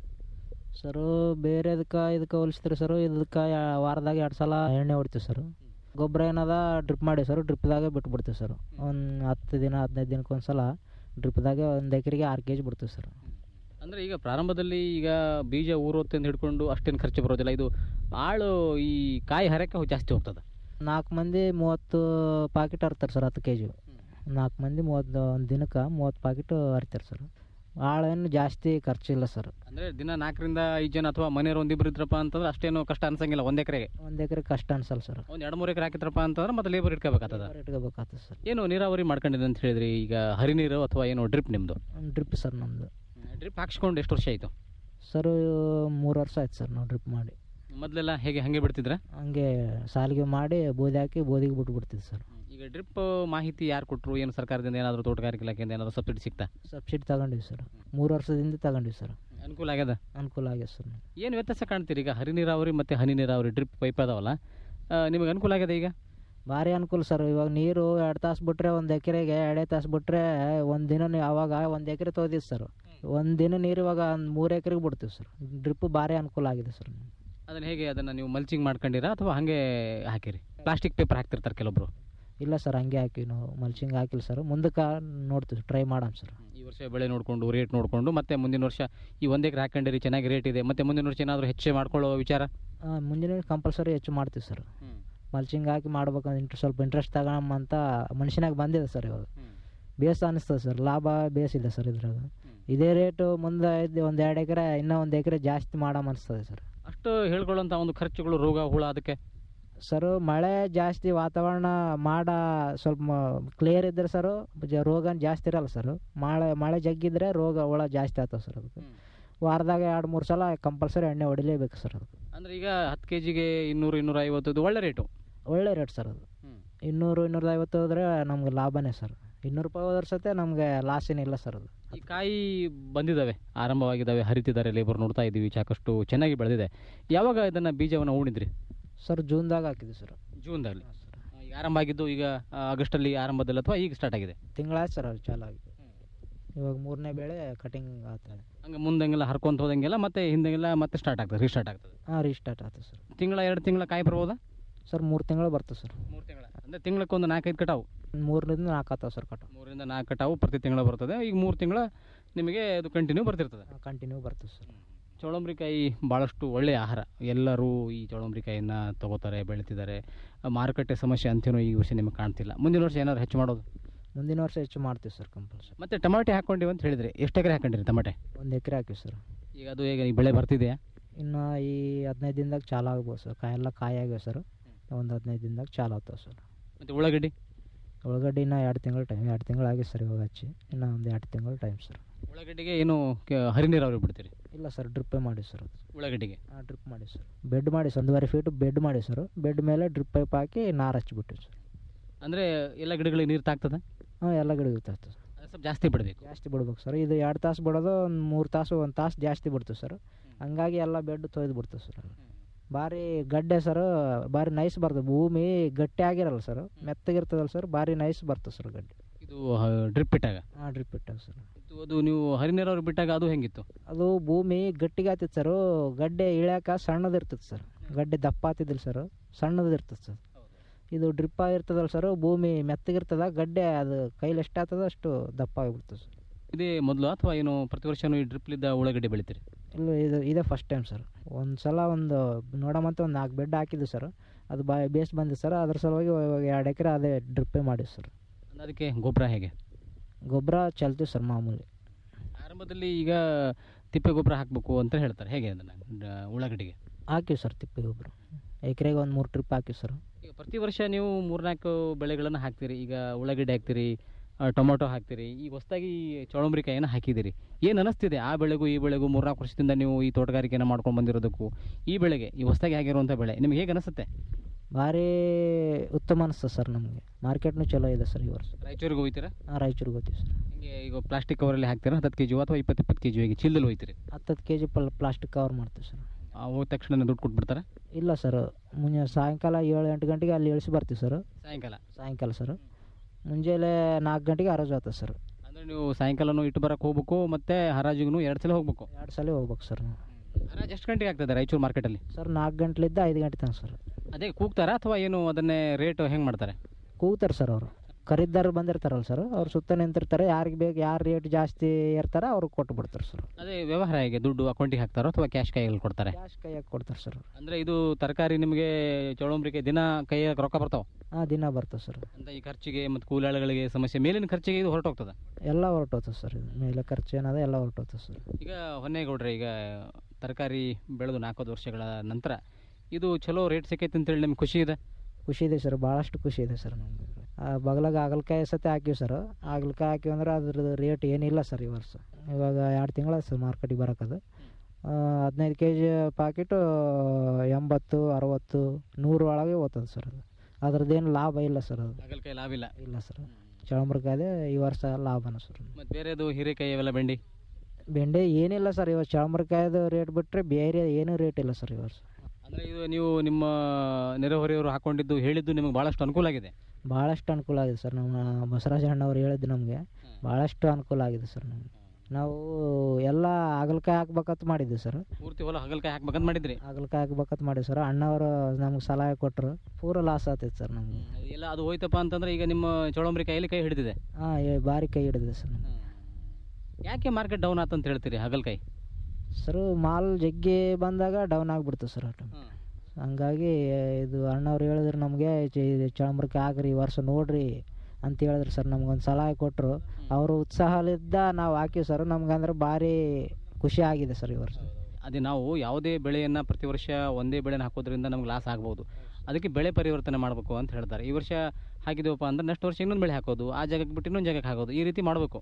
ಸರು ಬೇರೆದಕ್ಕೆ ಇದಕ್ಕೆ ಹೋಲಿಸಿದ್ರೆ ಸರ್ ಇದಕ್ಕೆ ವಾರದಾಗ ಎರಡು ಸಲ ಎಣ್ಣೆ ಹೊಡಿತೀವಿ ಸರ್ ಗೊಬ್ಬರ ಏನದ ಡ್ರಿಪ್ ಮಾಡಿ ಸರ್ ಡ್ರಿಪ್ದಾಗೆ ಬಿಟ್ಬಿಡ್ತೀವಿ ಸರ್ ಒಂದು ಹತ್ತು ದಿನ ಹದಿನೈದು ದಿನಕ್ಕೆ ಒಂದು ಸಲ ಡ್ರಿಪ್ದಾಗೆ ಒಂದು ಎಕರೆಗೆ ಆರು ಕೆ ಜಿ ಬಿಡ್ತೀವಿ ಸರ್ ಅಂದರೆ ಈಗ ಪ್ರಾರಂಭದಲ್ಲಿ ಈಗ ಬೀಜ ಊರೋತ್ತಿಂದ ಹಿಡ್ಕೊಂಡು ಅಷ್ಟೇನು ಖರ್ಚು ಬರೋದಿಲ್ಲ ಇದು ಆಳು ಈ ಕಾಯಿ ಹರಕ್ಕೆ ಜಾಸ್ತಿ ಹೋಗ್ತದೆ ನಾಲ್ಕು ಮಂದಿ ಮೂವತ್ತು ಪಾಕೆಟ್ ಹರ್ತಾರೆ ಸರ್ ಹತ್ತು ಕೆ ಜಿ ನಾಲ್ಕು ಮಂದಿ ಮೂವತ್ತು ಒಂದು ದಿನಕ್ಕೆ ಮೂವತ್ತು ಪಾಕೆಟ್ ಹರಿತಾರೆ ಸರ್ ಆಳೇನು ಜಾಸ್ತಿ ಖರ್ಚಿಲ್ಲ ಸರ್ ಅಂದರೆ ದಿನ ನಾಲ್ಕರಿಂದ ಐದು ಜನ ಅಥವಾ ಮನೆಯವ್ರು ಒಂದಿಬ್ರು ಇದ್ರಪ್ಪ ಅಂತಂದ್ರೆ ಅಷ್ಟೇನು ಕಷ್ಟ ಅನ್ಸಂಗಿಲ್ಲ ಒಂದು ಎಕರೆಗೆ ಒಂದು ಎಕರೆ ಕಷ್ಟ ಅನ್ಸಲ್ಲ ಸರ್ ಒಂದು ಎರಡು ಮೂರು ಎಕರೆ ಹಾಕಿದ್ರಪ್ಪ ಅಂತಂದ್ರೆ ಮತ್ತೆ ಲೇಬರ್ ಇಟ್ಕೋಬೇಕಾಗ್ತದ ಇಟ್ಕೋಬೇಕಾಗ್ತದೆ ಸರ್ ಏನು ನೀರಾವರಿ ಮಾಡ್ಕೊಂಡಿದೆ ಅಂತ ಹೇಳಿದ್ರಿ ಈಗ ಹರಿ ನೀರು ಅಥವಾ ಏನು ಡ್ರಿಪ್ ನಿಮ್ಮದು ಡ್ರಿಪ್ ಸರ್ ನಮ್ಮದು ಡ್ರಿಪ್ ಹಾಕ್ಸ್ಕೊಂಡು ಎಷ್ಟು ವರ್ಷ ಆಯಿತು ಸರ್ ಮೂರು ವರ್ಷ ಆಯ್ತು ಸರ್ ನಾವು ಡ್ರಿಪ್ ಮಾಡಿ ಮೊದಲೆಲ್ಲ ಹೇಗೆ ಹಾಗೆ ಬಿಡ್ತಿದ್ರ ಹಂಗೆ ಸಾಲಿಗೆ ಮಾಡಿ ಬೋದಿ ಹಾಕಿ ಬೋದಿಗೆ ಬಿಟ್ಬಿಡ್ತೀವಿ ಸರ್ ಈಗ ಡ್ರಿಪ್ ಮಾಹಿತಿ ಯಾರು ಕೊಟ್ಟರು ಏನು ಸರ್ಕಾರದಿಂದ ಏನಾದರೂ ತೋಟಗಾರಿಕೆ ಇಲಾಖೆಯಿಂದ ಏನಾದರೂ ಸಬ್ಸಿಡಿ ಸಿಗ್ತಾ ಸಬ್ಸಿಡಿ ತಗೊಂಡಿವಿ ಸರ್ ಮೂರು ವರ್ಷದಿಂದ ತಗೊಂಡಿವಿ ಸರ್ ಅನುಕೂಲ ಆಗ್ಯದ ಅನುಕೂಲ ಆಗ್ಯದ ಸರ್ ಏನು ವ್ಯತ್ಯಾಸ ಕಾಣ್ತೀರಿ ಈಗ ಹರಿ ನೀರಾವರಿ ಮತ್ತು ಹನಿ ನೀರಾವರಿ ಡ್ರಿಪ್ ಪೈಪ್ ಅದಾವಲ್ಲ ಆ, ನಿಮಗೆ ಅನುಕೂಲ ಆಗ್ಯದ ಈಗ ಭಾರಿ ಅನುಕೂಲ ಸರ್ ಇವಾಗ ನೀರು ಎರಡು ತಾಸು ಬಿಟ್ರೆ ಒಂದು ಎಕರೆಗೆ ಎರಡೇ ತಾಸು ಬಿಟ್ರೆ ಒಂದು ದಿನ ನೀ- ಅವಾಗ ಒಂದು ಎಕರೆ ತೊಗೊಂಡಿದ್ದು ಸರ್ ಒಂದು ದಿನ ನೀರು ಇವಾಗ ಒಂದು ಮೂರು ಎಕರೆಗೆ ಬಿಡ್ತೀವಿ ಸರ್ ಡ್ರಿಪ್ ಭಾರಿ ಅನುಕೂಲ ಆಗಿದೆ ಸರ್ ಅದನ್ನು ಹೇಗೆ ಅದನ್ನು ನೀವು ಮಲ್ಚಿಂಗ್ ಮಾಡ್ಕೊಂಡಿರಾ ಅಥವಾ ಹಾಗೆ ಹಾಕಿರಿ ಪ್ಲಾಸ್ಟಿಕ್ ಪೇಪರ್ ಹಾಕ್ತಿರ್ತಾರೆ ಕೆಲವೊಬ್ರು ಇಲ್ಲ ಸರ್ ಹಂಗೆ ಹಾಕಿವಿ ನಾವು ಮಲ್ಚಿಂಗ್ ಹಾಕಿಲ್ಲ ಸರ್ ಮುಂದಕ್ಕೆ ನೋಡ್ತೀವಿ ಟ್ರೈ ಮಾಡೋಣ ಸರ್ ಈ ವರ್ಷ ಬೆಳೆ ನೋಡಿಕೊಂಡು ರೇಟ್ ನೋಡಿಕೊಂಡು ಮತ್ತೆ ಮುಂದಿನ ವರ್ಷ ಈ ಒಂದು ಎಕರೆ ಹಾಕೊಂಡಿರಿ ಚೆನ್ನಾಗಿ ರೇಟ್ ಇದೆ ಮತ್ತೆ ಮುಂದಿನ ವರ್ಷ ಏನಾದರೂ ಹೆಚ್ಚು ಮಾಡ್ಕೊಳ್ಳೋ ವಿಚಾರ ಆ, ಮುಂದಿನ ಕಂಪಲ್ಸರಿ ಹೆಚ್ಚು ಮಾಡ್ತೀವಿ ಸರ್ ಮಲ್ಚಿಂಗ್ ಹಾಕಿ ಮಾಡ್ಬೇಕಂತ ಇಂಟ್ರೆ ಸ್ವಲ್ಪ ಇಂಟ್ರೆಸ್ಟ್ ತಗೊಳಮ್ಮ ಅಂತ ಮನುಷ್ಯನಾಗ ಬಂದಿದೆ ಸರ್ ಇವಾಗ ಬೇಸ್ ಅನಿಸ್ತದೆ ಸರ್ ಲಾಭ ಬೇಸಿದೆ ಸರ್ ಇದ್ರಾಗ ಇದೇ ರೇಟು ಮುಂದೆ ಇದ್ದು ಒಂದು ಎರಡು ಎಕರೆ ಇನ್ನೂ ಒಂದು ಎಕರೆ ಜಾಸ್ತಿ ಮಾಡಮ್ ಅನಿಸ್ತದೆ ಸರ್ ಅಷ್ಟು ಹೇಳ್ಕೊಳ್ಳೋಂಥ ಒಂದು ಖರ್ಚುಗಳು ರೋಗ ಹುಳ ಅದಕ್ಕೆ ಸರ್ ಮಳೆ ಜಾಸ್ತಿ ವಾತಾವರಣ ಮಾಡ ಸ್ವಲ್ಪ ಕ್ಲಿಯರ್ ಇದ್ರೆ ಸರ್ ರೋಗ ಜಾಸ್ತಿ ಇರಲ್ಲ ಸರ್ ಮಳೆ ಮಳೆ ಜಗ್ಗಿದ್ರೆ ರೋಗ ಹುಳ ಜಾಸ್ತಿ ಆಗ್ತದೆ ಸರ್ ಅದಕ್ಕೆ ವಾರದಾಗ ಎರಡು ಮೂರು ಸಲ ಕಂಪಲ್ಸರಿ ಎಣ್ಣೆ ಹೊಡಿಲೇಬೇಕು ಸರ್ ಅದಕ್ಕೆ ಅಂದರೆ ಈಗ ಹತ್ತು ಕೆ ಜಿಗೆ ಇನ್ನೂರು ಇನ್ನೂರ ಐವತ್ತು ಇದು ಒಳ್ಳೆ ರೇಟು ಒಳ್ಳೆ ರೇಟ್ ಸರ್ ಅದು ಇನ್ನೂರು ಇನ್ನೂರ ಐವತ್ತು ಹೋದ್ರೆ ನಮ್ಗೆ ಲಾಭನೇ ಸರ್ ಇನ್ನೂರು ರೂಪಾಯಿ ಹೋದ್ರೆ ಸತೆ ನಮಗೆ ಲಾಸ್ ಏನಿಲ್ಲ ಸರ್ ಅದು ಈ ಕಾಯಿ ಬಂದಿದ್ದಾವೆ ಆರಂಭವಾಗಿದ್ದಾವೆ ಹರಿತಿದ್ದಾರೆ ಲೇಬರ್ ನೋಡ್ತಾ ಇದ್ದೀವಿ ಸಾಕಷ್ಟು ಚೆನ್ನಾಗಿ ಬೆಳೆದಿದೆ ಯಾವಾಗ ಇದನ್ನು ಬೀಜವನ್ನು ಉಣಿದ್ರಿ ಸರ್ ಜೂನ್ದಾಗ ಹಾಕಿದ್ವಿ ಸರ್ ಜೂನ್ದಲ್ಲಿ ಈಗ ಆರಂಭ ಆಗಿದ್ದು ಈಗ ಆ, ಆಗಸ್ಟಲ್ಲಿ ಆರಂಭದಲ್ಲಿ ಅಥವಾ ಈಗ ಸ್ಟಾರ್ಟ್ ಆಗಿದೆ ತಿಂಗಳಾಯ್ತು ಸರ್ ಅದು ಚಾಲು ಆಗಿದೆ ಇವಾಗ ಮೂರನೇ ಬೆಳೆ ಕಟಿಂಗ್ ಆಗ್ತದೆ ಹಂಗೆ ಮುಂದಂಗೆಲ್ಲ ಹರ್ಕೊಂತ ಹೋದಂಗೆಲ್ಲ ಮತ್ತೆ ಹಿಂದೆಲ್ಲ ಮತ್ತೆ ಸ್ಟಾರ್ಟ್ ಆಗ್ತದೆ ರೀಸ್ಟಾರ್ಟ್ ಆಗ್ತದೆ ಹಾಂ ರೀಸ್ಟಾರ್ಟ್ ಆಗ್ತದೆ ಸರ್ ತಿಂಗಳ ಎರಡು ತಿಂಗಳ ಕಾಯಿ ಬರ್ಬೋದಾ ಸರ್ ಮೂರು ತಿಂಗಳು ಬರ್ತದೆ ಸರ್ ಮೂರು ತಿಂಗಳ ಅಂದರೆ ತಿಂಗಳಕ್ಕೊಂದು ನಾಲ್ಕೈದು ಕಟಾವು ಮೂರರಿಂದ ನಾಲ್ಕು ಆಗ್ತಾವೆ ಸರ್ ಕಟ ಮೂರರಿಂದ ನಾಲ್ಕು ಕಟಾವು ಪ್ರತಿ ತಿಂಗಳ ಬರ್ತದೆ ಈಗ ಮೂರು ತಿಂಗಳ ನಿಮಗೆ ಅದು ಕಂಟಿನ್ಯೂ ಬರ್ತಿರ್ತದೆ ಕಂಟಿನ್ಯೂ ಬರ್ತದೆ ಸರ್ ಚೌಳಂಬ್ರಿಕಾಯಿ ಭಾಳಷ್ಟು ಒಳ್ಳೆಯ ಆಹಾರ ಎಲ್ಲರೂ ಈ ಚೌಳಂಬ್ರಿಕಾಯಿಯನ್ನು ತಗೋತಾರೆ ಬೆಳೀತಿದ್ದಾರೆ ಆ, ಮಾರುಕಟ್ಟೆ ಸಮಸ್ಯೆ ಅಂತೇನೂ ಈ ವರ್ಷ ನಿಮಗೆ ಕಾಣ್ತಿಲ್ಲ ಮುಂದಿನ ವರ್ಷ ಏನಾದ್ರು ಹೆಚ್ಚು ಮಾಡೋದು ಮುಂದಿನ ವರ್ಷ ಹೆಚ್ಚು ಮಾಡ್ತೀವಿ ಸರ್ ಕಂಪಲ್ಸರಿ ಮತ್ತೆ ಟಮಾಟೆ ಹಾಕ್ಕೊಂಡಿವಿ ಅಂತ ಹೇಳಿದ್ರಿ ಎಷ್ಟು ಎಕರೆ ಹಾಕೊಂಡಿರಿ ಟಮಾಟೆ ಒಂದು ಎಕರೆ ಹಾಕಿವಿ ಸರ್ ಈಗ ಅದು ಈಗ ಈ ಬೆಳೆ ಬರ್ತಿದೆಯಾ ಇನ್ನು ಈ ಹದಿನೈದು ದಿನದಾಗ ಚಾಲು ಆಗ್ಬೋದು ಸರ್ ಕಾಯೆಲ್ಲ ಕಾಯಿ ಆಗ್ಯಾವ ಸರ್ ಒಂದು ಹದಿನೈದು ದಿನದಾಗ ಚಾಲು ಆಗ್ತಾವೆ ಸರ್ ಮತ್ತು ಉಳ್ಳಾಗಡ್ಡಿ ಉಳ್ಳಾಗಡ್ಡಿ ಇನ್ನೂ ಎರಡು ತಿಂಗಳು ಟೈಮ್ ಎರಡು ತಿಂಗಳು ಆಗಿದೆ ಸರ್ ಇವಾಗ ಹಚ್ಚಿ ಇನ್ನೂ ಒಂದು ಎರಡು ತಿಂಗಳು ಟೈಮ್ ಸರ್ ಉಳ್ಳಾಗಡ್ಡಿಗೆ ಏನು ಕೆ- ಹರಿ ನೀರಾವರಿ ಬಿಡ್ತೀರಿ ಇಲ್ಲ ಸರ್ ಡ್ರಿಪ್ಪೇ ಮಾಡಿ ಸರ್ ಅದು ಉಳ್ಳಾಗಡ್ಡಿಗೆ ಹಾಂ ಡ್ರಿಪ್ ಮಾಡಿ ಸರ್ ಬೆಡ್ ಮಾಡಿ ಸರ್ ಒಂದೂವರೆ ಫೀಟ್ ಬೆಡ್ ಮಾಡಿ ಸರ್ ಬೆಡ್ ಮೇಲೆ ಡ್ರಿಪ್ ಪೈಪ್ ಹಾಕಿ ನಾರು ಹಚ್ಚಿಬಿಟ್ಟು ಸರ್ ಅಂದರೆ ಎಲ್ಲ ಗಿಡಗಳಿಗೆ ನೀರು ತಾಗ್ತದೆ ಹಾಂ ಎಲ್ಲ ಗಿಡಗಳು ಸರ್ ಅದು ಸ್ವಲ್ಪ ಜಾಸ್ತಿ ಬಿಡಬೇಕು ಜಾಸ್ತಿ ಬಿಡ್ಬೇಕು ಸರ್ ಇದು ಎರಡು ತಾಸು ಬಿಡೋದು ಒಂದು ಮೂರು ತಾಸು ಒಂದು ತಾಸು ಜಾಸ್ತಿ ಬಿಡ್ತೀವಿ ಸರ್ ಹಂಗಾಗಿ ಎಲ್ಲ ಬೆಡ್ ತೊಯ್ದು ಬಿಡ್ತೀವಿ ಸರ್ ಭಾರಿ ಗಡ್ಡೆ ಸರ್ ಭಾರಿ ನೈಸ್ ಬರ್ತದೆ ಭೂಮಿ ಗಟ್ಟಿ ಆಗಿರಲ್ಲ ಸರ್ ಮೆತ್ತಗಿರ್ತದಲ್ಲ ಸರ್ ಭಾರಿ ನೈಸ್ ಬರ್ತದೆ ಸರ್ ಗಡ್ಡೆ ಇದು ಡ್ರಿಪ್ ಇಟ್ಟಾಗ ಹಾಂ ಡ್ರಿಪ್ ಇಟ್ಟಾಗ ಸರ್ ಇದು ಅದು ನೀವು ಹರಿ ನೀರಾವರಿ ಬಿಟ್ಟಾಗ ಅದು ಹೆಂಗಿತ್ತು ಅದು ಭೂಮಿ ಗಟ್ಟಿಗೆ ಆತಿತ್ತು ಸರ್ ಗಡ್ಡೆ ಇಳ್ಯಾಕ ಸಣ್ಣದು ಇರ್ತದೆ ಸರ್ ಗಡ್ಡೆ ದಪ್ಪ ಆತಿದ್ದಿಲ್ಲ ಸರ್ ಸಣ್ಣದು ಇರ್ತದೆ ಸರ್ ಇದು ಡ್ರಿಪ್ ಆಗಿರ್ತದಲ್ಲ ಸರ್ ಭೂಮಿ ಮೆತ್ತಗಿರ್ತದ ಗಡ್ಡೆ ಅದು ಕೈಲಿ ಎಷ್ಟು ಆಗ್ತದ ಅಷ್ಟು ದಪ್ಪ ಆಗಿಬಿಡ್ತದೆ ಸರ್ ಇದೇ ಮೊದಲು ಅಥವಾ ಏನು ಪ್ರತಿ ವರ್ಷನೂ ಈ ಡ್ರಿಪ್ಲಿದ್ದ ಉಳ್ಳಾಗಡ್ಡಿ ಬೆಳಿತೀರಿ ಇಲ್ಲ ಇದು ಇದೇ ಫಸ್ಟ್ ಟೈಮ್ ಸರ್ ಒಂದು ಸಲ ಒಂದು ನೋಡಮಂತ ಒಂದು ನಾಲ್ಕು ಬೆಡ್ ಹಾಕಿದ್ವಿ ಸರ್ ಅದು ಬಾ ಬೇಸ್ ಬಂದಿದೆ ಸರ್ ಅದ್ರ ಸಲುವಾಗಿ ಇವಾಗ ಎರಡು ಎಕರೆ ಅದೇ ಡ್ರಿಪ್ಪೇ ಮಾಡಿವಿ ಸರ್ ಅದಕ್ಕೆ ಗೊಬ್ಬರ ಹೇಗೆ ಗೊಬ್ಬರ ಚಲ್ತೀವಿ ಸರ್ ಮಾಮೂಲಿ ಆರಂಭದಲ್ಲಿ ಈಗ ತಿಪ್ಪೆ ಗೊಬ್ಬರ ಹಾಕಬೇಕು ಅಂತ ಹೇಳ್ತಾರೆ ಹೇಗೆ ಅದನ್ನು ಡ- ಉಳ್ಳಾಗಡ್ಡಿಗೆ ಹಾಕಿವಿ ಸರ್ ತಿಪ್ಪೆ ಗೊಬ್ಬರ ಎಕರೆಗೆ ಒಂದು ಮೂರು ಟ್ರಿಪ್ ಹಾಕಿವಿ ಸರ್ ಈಗ ಪ್ರತಿ ವರ್ಷ ನೀವು ಮೂರ್ನಾಲ್ಕು ಬೆಳೆಗಳನ್ನು ಹಾಕ್ತೀರಿ ಈಗ ಉಳ್ಳಾಗಡ್ಡಿ ಹಾಕ್ತೀರಿ ಆ, ಟೊಮೊಟೊ ಹಾಕ್ತೀರಿ ಈಗ ಹೊಸದಾಗಿ ಚೌಳಂಬರಿಕಾಯಿನ ಹಾಕಿದ್ದೀರಿ ಏನು ಅನಿಸ್ತಿದೆ ಆ ಬೆಳೆಗೂ ಈ ಬೆಳೆಗೂ ಮೂರ್ನಾಲ್ಕು ವರ್ಷದಿಂದ ನೀವು ಈ ತೋಟಗಾರಿಕೆನ ಮಾಡ್ಕೊಂಡು ಬಂದಿರೋದಕ್ಕೂ ಈ ಬೆಳೆಗೆ ಈ ಹೊಸದಾಗಿ ಆಗಿರುವಂಥ ಬೆಳೆ ನಿಮ್ಗೆ ಹೇಗೆ ಅನಿಸುತ್ತೆ ಭಾರಿ ಉತ್ತಮ ಅನಿಸ್ತದೆ ಸರ್ ನಮಗೆ ಮಾರ್ಕೆಟ್ನು ಚಲೋ ಇದೆ ಸರ್ ಈ ವರ್ಷ ರಾಯಚೂರಿಗೆ ಹೋಗ್ತೀರಾ ಹಾಂ ರಾಯಚೂರಿಗೆ ಹೋಗ್ತೀವಿ ಸರ್ ಹಿಂಗೆ ಈಗ ಪ್ಲಾಸ್ಟಿಕ್ ಕವರಲ್ಲಿ ಹಾಕ್ತೀರಾ ಹತ್ತು ಕೆ ಜಿ ಅಥವಾ ಇಪ್ಪತ್ತು ಇಪ್ಪತ್ತು ಕೆ ಜಿ ಹೇಗೆ ಚೀಲದಲ್ಲಿ ಹೋಗ್ತೀರಿ ಹತ್ತತ್ತು ಕೆ ಜಿ ಪಲ್ ಪ್ಲಾಸ್ಟಿಕ್ ಕವರ್ ಮಾಡ್ತೀವಿ ಸರ್ ಆ, ಹೋದ ತಕ್ಷಣ ದುಡ್ಡು ಕೊಟ್ಬಿಡ್ತಾರೆ ಇಲ್ಲ ಸರ್ ಮುಂಜೆ ಸಾಯಂಕಾಲ ಏಳು ಎಂಟು ಗಂಟೆಗೆ ಅಲ್ಲಿ ಇಳಿಸಿ ಬರ್ತೀವಿ ಸರ್ ಸಾಯಂಕಾಲ ಸಾಯಂಕಾಲ ಸರ್ ಮುಂಜಾನೆ ನಾಲ್ಕು ಗಂಟೆಗೆ ಹರಾಜು ಆಗ್ತದೆ ಸರ್ ಅಂದರೆ ನೀವು ಸಾಯಂಕಾಲನೂ ಇಟ್ಟು ಬರಕ್ಕೆ ಹೋಗ್ಬೇಕು ಮತ್ತು ಹರಾಜಿಗೂ ಎರಡು ಸಲ ಹೋಗ್ಬೇಕು ಎರಡು ಸಲ ಹೋಗ್ಬೇಕು ಸರ್ ನಾವು ಹರಾಜು ಎಷ್ಟು ಗಂಟೆಗೆ ಆಗ್ತದೆ ರಾಯಚೂರು ಮಾರ್ಕೆಟಲ್ಲಿ ಸರ್ ನಾಲ್ಕು ಗಂಟ್ಲಿದ್ದ ಐದು ಗಂಟೆ ತನಕ ಸರ್ ಅದೇ ಕೂಗ್ತಾರಾ ಅಥವಾ ಏನು ಅದನ್ನೇ ರೇಟ್ ಹೆಂಗೆ ಮಾಡ್ತಾರೆ ಕೂಗ್ತಾರೆ ಸರ್ ಅವರು ಖರೀದಾರರು ಬಂದಿರ್ತಾರಲ್ಲ ಸರ್ ಅವ್ರು ಸುತ್ತ ನಿಂತಿರ್ತಾರೆ ಯಾರಿಗೆ ಬೇಕು ಯಾರು ರೇಟ್ ಜಾಸ್ತಿ ಇರ್ತಾರೆ ಅವ್ರಿಗೆ ಕೊಟ್ಟು ಬಿಡ್ತಾರೆ ಸರ್ ಅದೇ ವ್ಯವಹಾರ ಹೇಗೆ ದುಡ್ಡು ಅಕೌಂಟಿಗೆ ಹಾಕ್ತಾರೋ ಅಥವಾ ಕ್ಯಾಶ್ ಕೈಯಲ್ಲಿ ಕೊಡ್ತಾರೆ ಕ್ಯಾಶ್ ಕೈಯಾಗ ಕೊಡ್ತಾರೆ ಸರ್ ಅಂದರೆ ಇದು ತರಕಾರಿ ನಿಮಗೆ ಚೌಳಂಬ್ರಿಕೆ ದಿನ ಕೈಯಾಗ ರೊಕ್ಕ ಬರ್ತಾವೆ ಹಾಂ ದಿನ ಬರ್ತದೆ ಸರ್ ಅಂತ ಈ ಖರ್ಚಿಗೆ ಮತ್ತು ಕೂಲಾಳುಗಳಿಗೆ ಸಮಸ್ಯೆ ಮೇಲಿನ ಖರ್ಚಿಗೆ ಇದು ಹೊರಟೋಗ್ತದೆ ಎಲ್ಲ ಹೊರಟೋಗ್ತದೆ ಸರ್ ಇದು ಮೇಲೆ ಖರ್ಚು ಏನದ ಎಲ್ಲ ಹೊರಟೋಗ್ತದೆ ಸರ್ ಈಗ ಹೊನ್ನೇಗೌಡ್ರೆ ಈಗ ತರಕಾರಿ ಬೆಳೆದು ನಾಲ್ಕೈದು ವರ್ಷಗಳ ನಂತರ ಇದು ಚಲೋ ರೇಟ್ ಸಿಕ್ಕೈತೆ ಅಂತೇಳಿ ನಿಮ್ಗೆ ಖುಷಿ ಇದೆ ಖುಷಿ ಇದೆ ಸರ್ ಭಾಳಷ್ಟು ಖುಷಿ ಇದೆ ಸರ್ ನಮಗೆ ಬಗಲಾಗ ಹಾಗಲಕಾಯಿ ಸತಿ ಹಾಕಿವಿ ಸರ್ ಹಾಗಲಕಾಯಿ ಹಾಕಿವಿ ಅಂದ್ರೆ ಅದ್ರದ್ದು ರೇಟ್ ಏನಿಲ್ಲ ಸರ್ ಈ ವರ್ಷ ಇವಾಗ ಎರಡು ತಿಂಗಳ ಸರ್ ಮಾರ್ಕೆಟಿಗೆ ಬರೋಕದು ಹದಿನೈದು ಕೆ ಜಿ ಪ್ಯಾಕೆಟು ಎಂಬತ್ತು ಅರವತ್ತು ನೂರು ಒಳಗೆ ಹೋಗ್ತದೆ ಸರ್ ಅದು ಅದ್ರದ್ದೇನು ಲಾಭ ಇಲ್ಲ ಸರ್ ಅದು ಹಾಗಲಕಾಯಿ ಲಾಭ ಇಲ್ಲ ಇಲ್ಲ ಸರ್ ಚಳಂಬ್ರಕಾಯ್ದೆ ಈ ವರ್ಷ ಲಾಭನ ಸರ್ ಮತ್ತು ಬೇರೆದು ಹೀರೆಕಾಯಿ ಅವೆಲ್ಲ ಬೆಂಡಿ ಬೆಂಡೆ ಏನಿಲ್ಲ ಸರ್ ಇವತ್ತು ಚಳಂಬ್ರಕಾಯ್ದು ರೇಟ್ ಬಿಟ್ಟರೆ ಬೇರೆ ಏನೂ ರೇಟ್ ಇಲ್ಲ ಸರ್ ಈ ವರ್ಷ ಅಂದರೆ ಇದು ನೀವು ನಿಮ್ಮ ನೆರೆಹೊರೆಯವರು ಹಾಕೊಂಡಿದ್ದು ಹೇಳಿದ್ದು ನಿಮಗೆ ಭಾಳಷ್ಟು ಅನುಕೂಲ ಆಗಿದೆ ಭಾಳಷ್ಟು ಅನುಕೂಲ ಆಗಿದೆ ಸರ್ ನಮ್ಮ ಬಸವರಾಜ ಅಣ್ಣವ್ರು ಹೇಳಿದ್ದು ನಮಗೆ ಭಾಳಷ್ಟು ಅನುಕೂಲ ಆಗಿದೆ ಸರ್ ನಮಗೆ ನಾವು ಎಲ್ಲ ಹಾಗಲಕಾಯಿ ಹಾಕ್ಬೇಕಂತ ಮಾಡಿದ್ವಿ ಸರ್ ಪೂರ್ತಿ ಹೊಲ ಹಾಗಲಕಾಯಿ ಹಾಕ್ಬೇಕಂತ ಮಾಡಿದ್ರಿ ಹಾಗಲಕಾಯಿ ಹಾಕ್ಬೇಕಂತ ಮಾಡಿದ್ವಿ ಸರ್ ಅಣ್ಣವರು ನಮ್ಗೆ ಸಲಹೆ ಕೊಟ್ಟರು ಪೂರ ಲಾಸ್ ಆಗ್ತೈತೆ ಸರ್ ನಮಗೆ ಎಲ್ಲ ಅದು ಹೋಯ್ತಪ್ಪ ಅಂತಂದ್ರೆ ಈಗ ನಿಮ್ಮ ಚೌಳಂಬ್ರಿಕಾಯಲ್ಲಿ ಕೈ ಹಿಡಿದಿದೆ ಹಾಂ ಭಾರಿ ಕೈ ಹಿಡಿದಿದೆ ಸರ್ ನಮ್ಗೆ ಯಾಕೆ ಮಾರ್ಕೆಟ್ ಡೌನ್ ಆತಂತ ಹೇಳ್ತೀರಿ ಹಾಗಲಕಾಯಿ ಸರ್ ಮಾಲ್ ಜಗ್ಗಿ ಬಂದಾಗ ಡೌನ್ ಆಗಿಬಿಡ್ತು ಸರ್ ಆಟೋ ಹಂಗಾಗಿ ಇದು ಅಣ್ಣವ್ರು ಹೇಳಿದ್ರು ನಮಗೆ ಚಳಂಬ್ರಕ್ಕೆ ಆಗ್ರಿ ಈ ವರ್ಷ ನೋಡ್ರಿ ಅಂತ ಹೇಳಿದ್ರು ಸರ್ ನಮ್ಗೊಂದು ಸಲಹೆ ಕೊಟ್ಟರು ಅವರು ಉತ್ಸಾಹಲಿದ್ದ ನಾವು ಹಾಕಿವಿ ಸರ್ ನಮ್ಗಂದ್ರೆ ಭಾರಿ ಖುಷಿ ಆಗಿದೆ ಸರ್ ಈ ವರ್ಷ ಅದೇ ನಾವು ಯಾವುದೇ ಬೆಳೆಯನ್ನು ಪ್ರತಿ ವರ್ಷ ಒಂದೇ ಬೆಳೆನ ಹಾಕೋದ್ರಿಂದ ನಮ್ಗೆ ಲಾಸ್ ಆಗ್ಬೋದು ಅದಕ್ಕೆ ಬೆಳೆ ಪರಿವರ್ತನೆ ಮಾಡಬೇಕು ಅಂತ ಹೇಳ್ತಾರೆ ಈ ವರ್ಷ ಹಾಕಿದೇವಪ್ಪ ಅಂದ್ರೆ ನೆಕ್ಸ್ಟ್ ವರ್ಷ ಇನ್ನೊಂದು ಬೆಳೆ ಹಾಕೋದು ಆ ಜಾಗಕ್ಕೆ ಬಿಟ್ಟು ಇನ್ನೊಂದು ಜಾಗಕ್ಕೆ ಹಾಕೋದು ಈ ರೀತಿ ಮಾಡಬೇಕು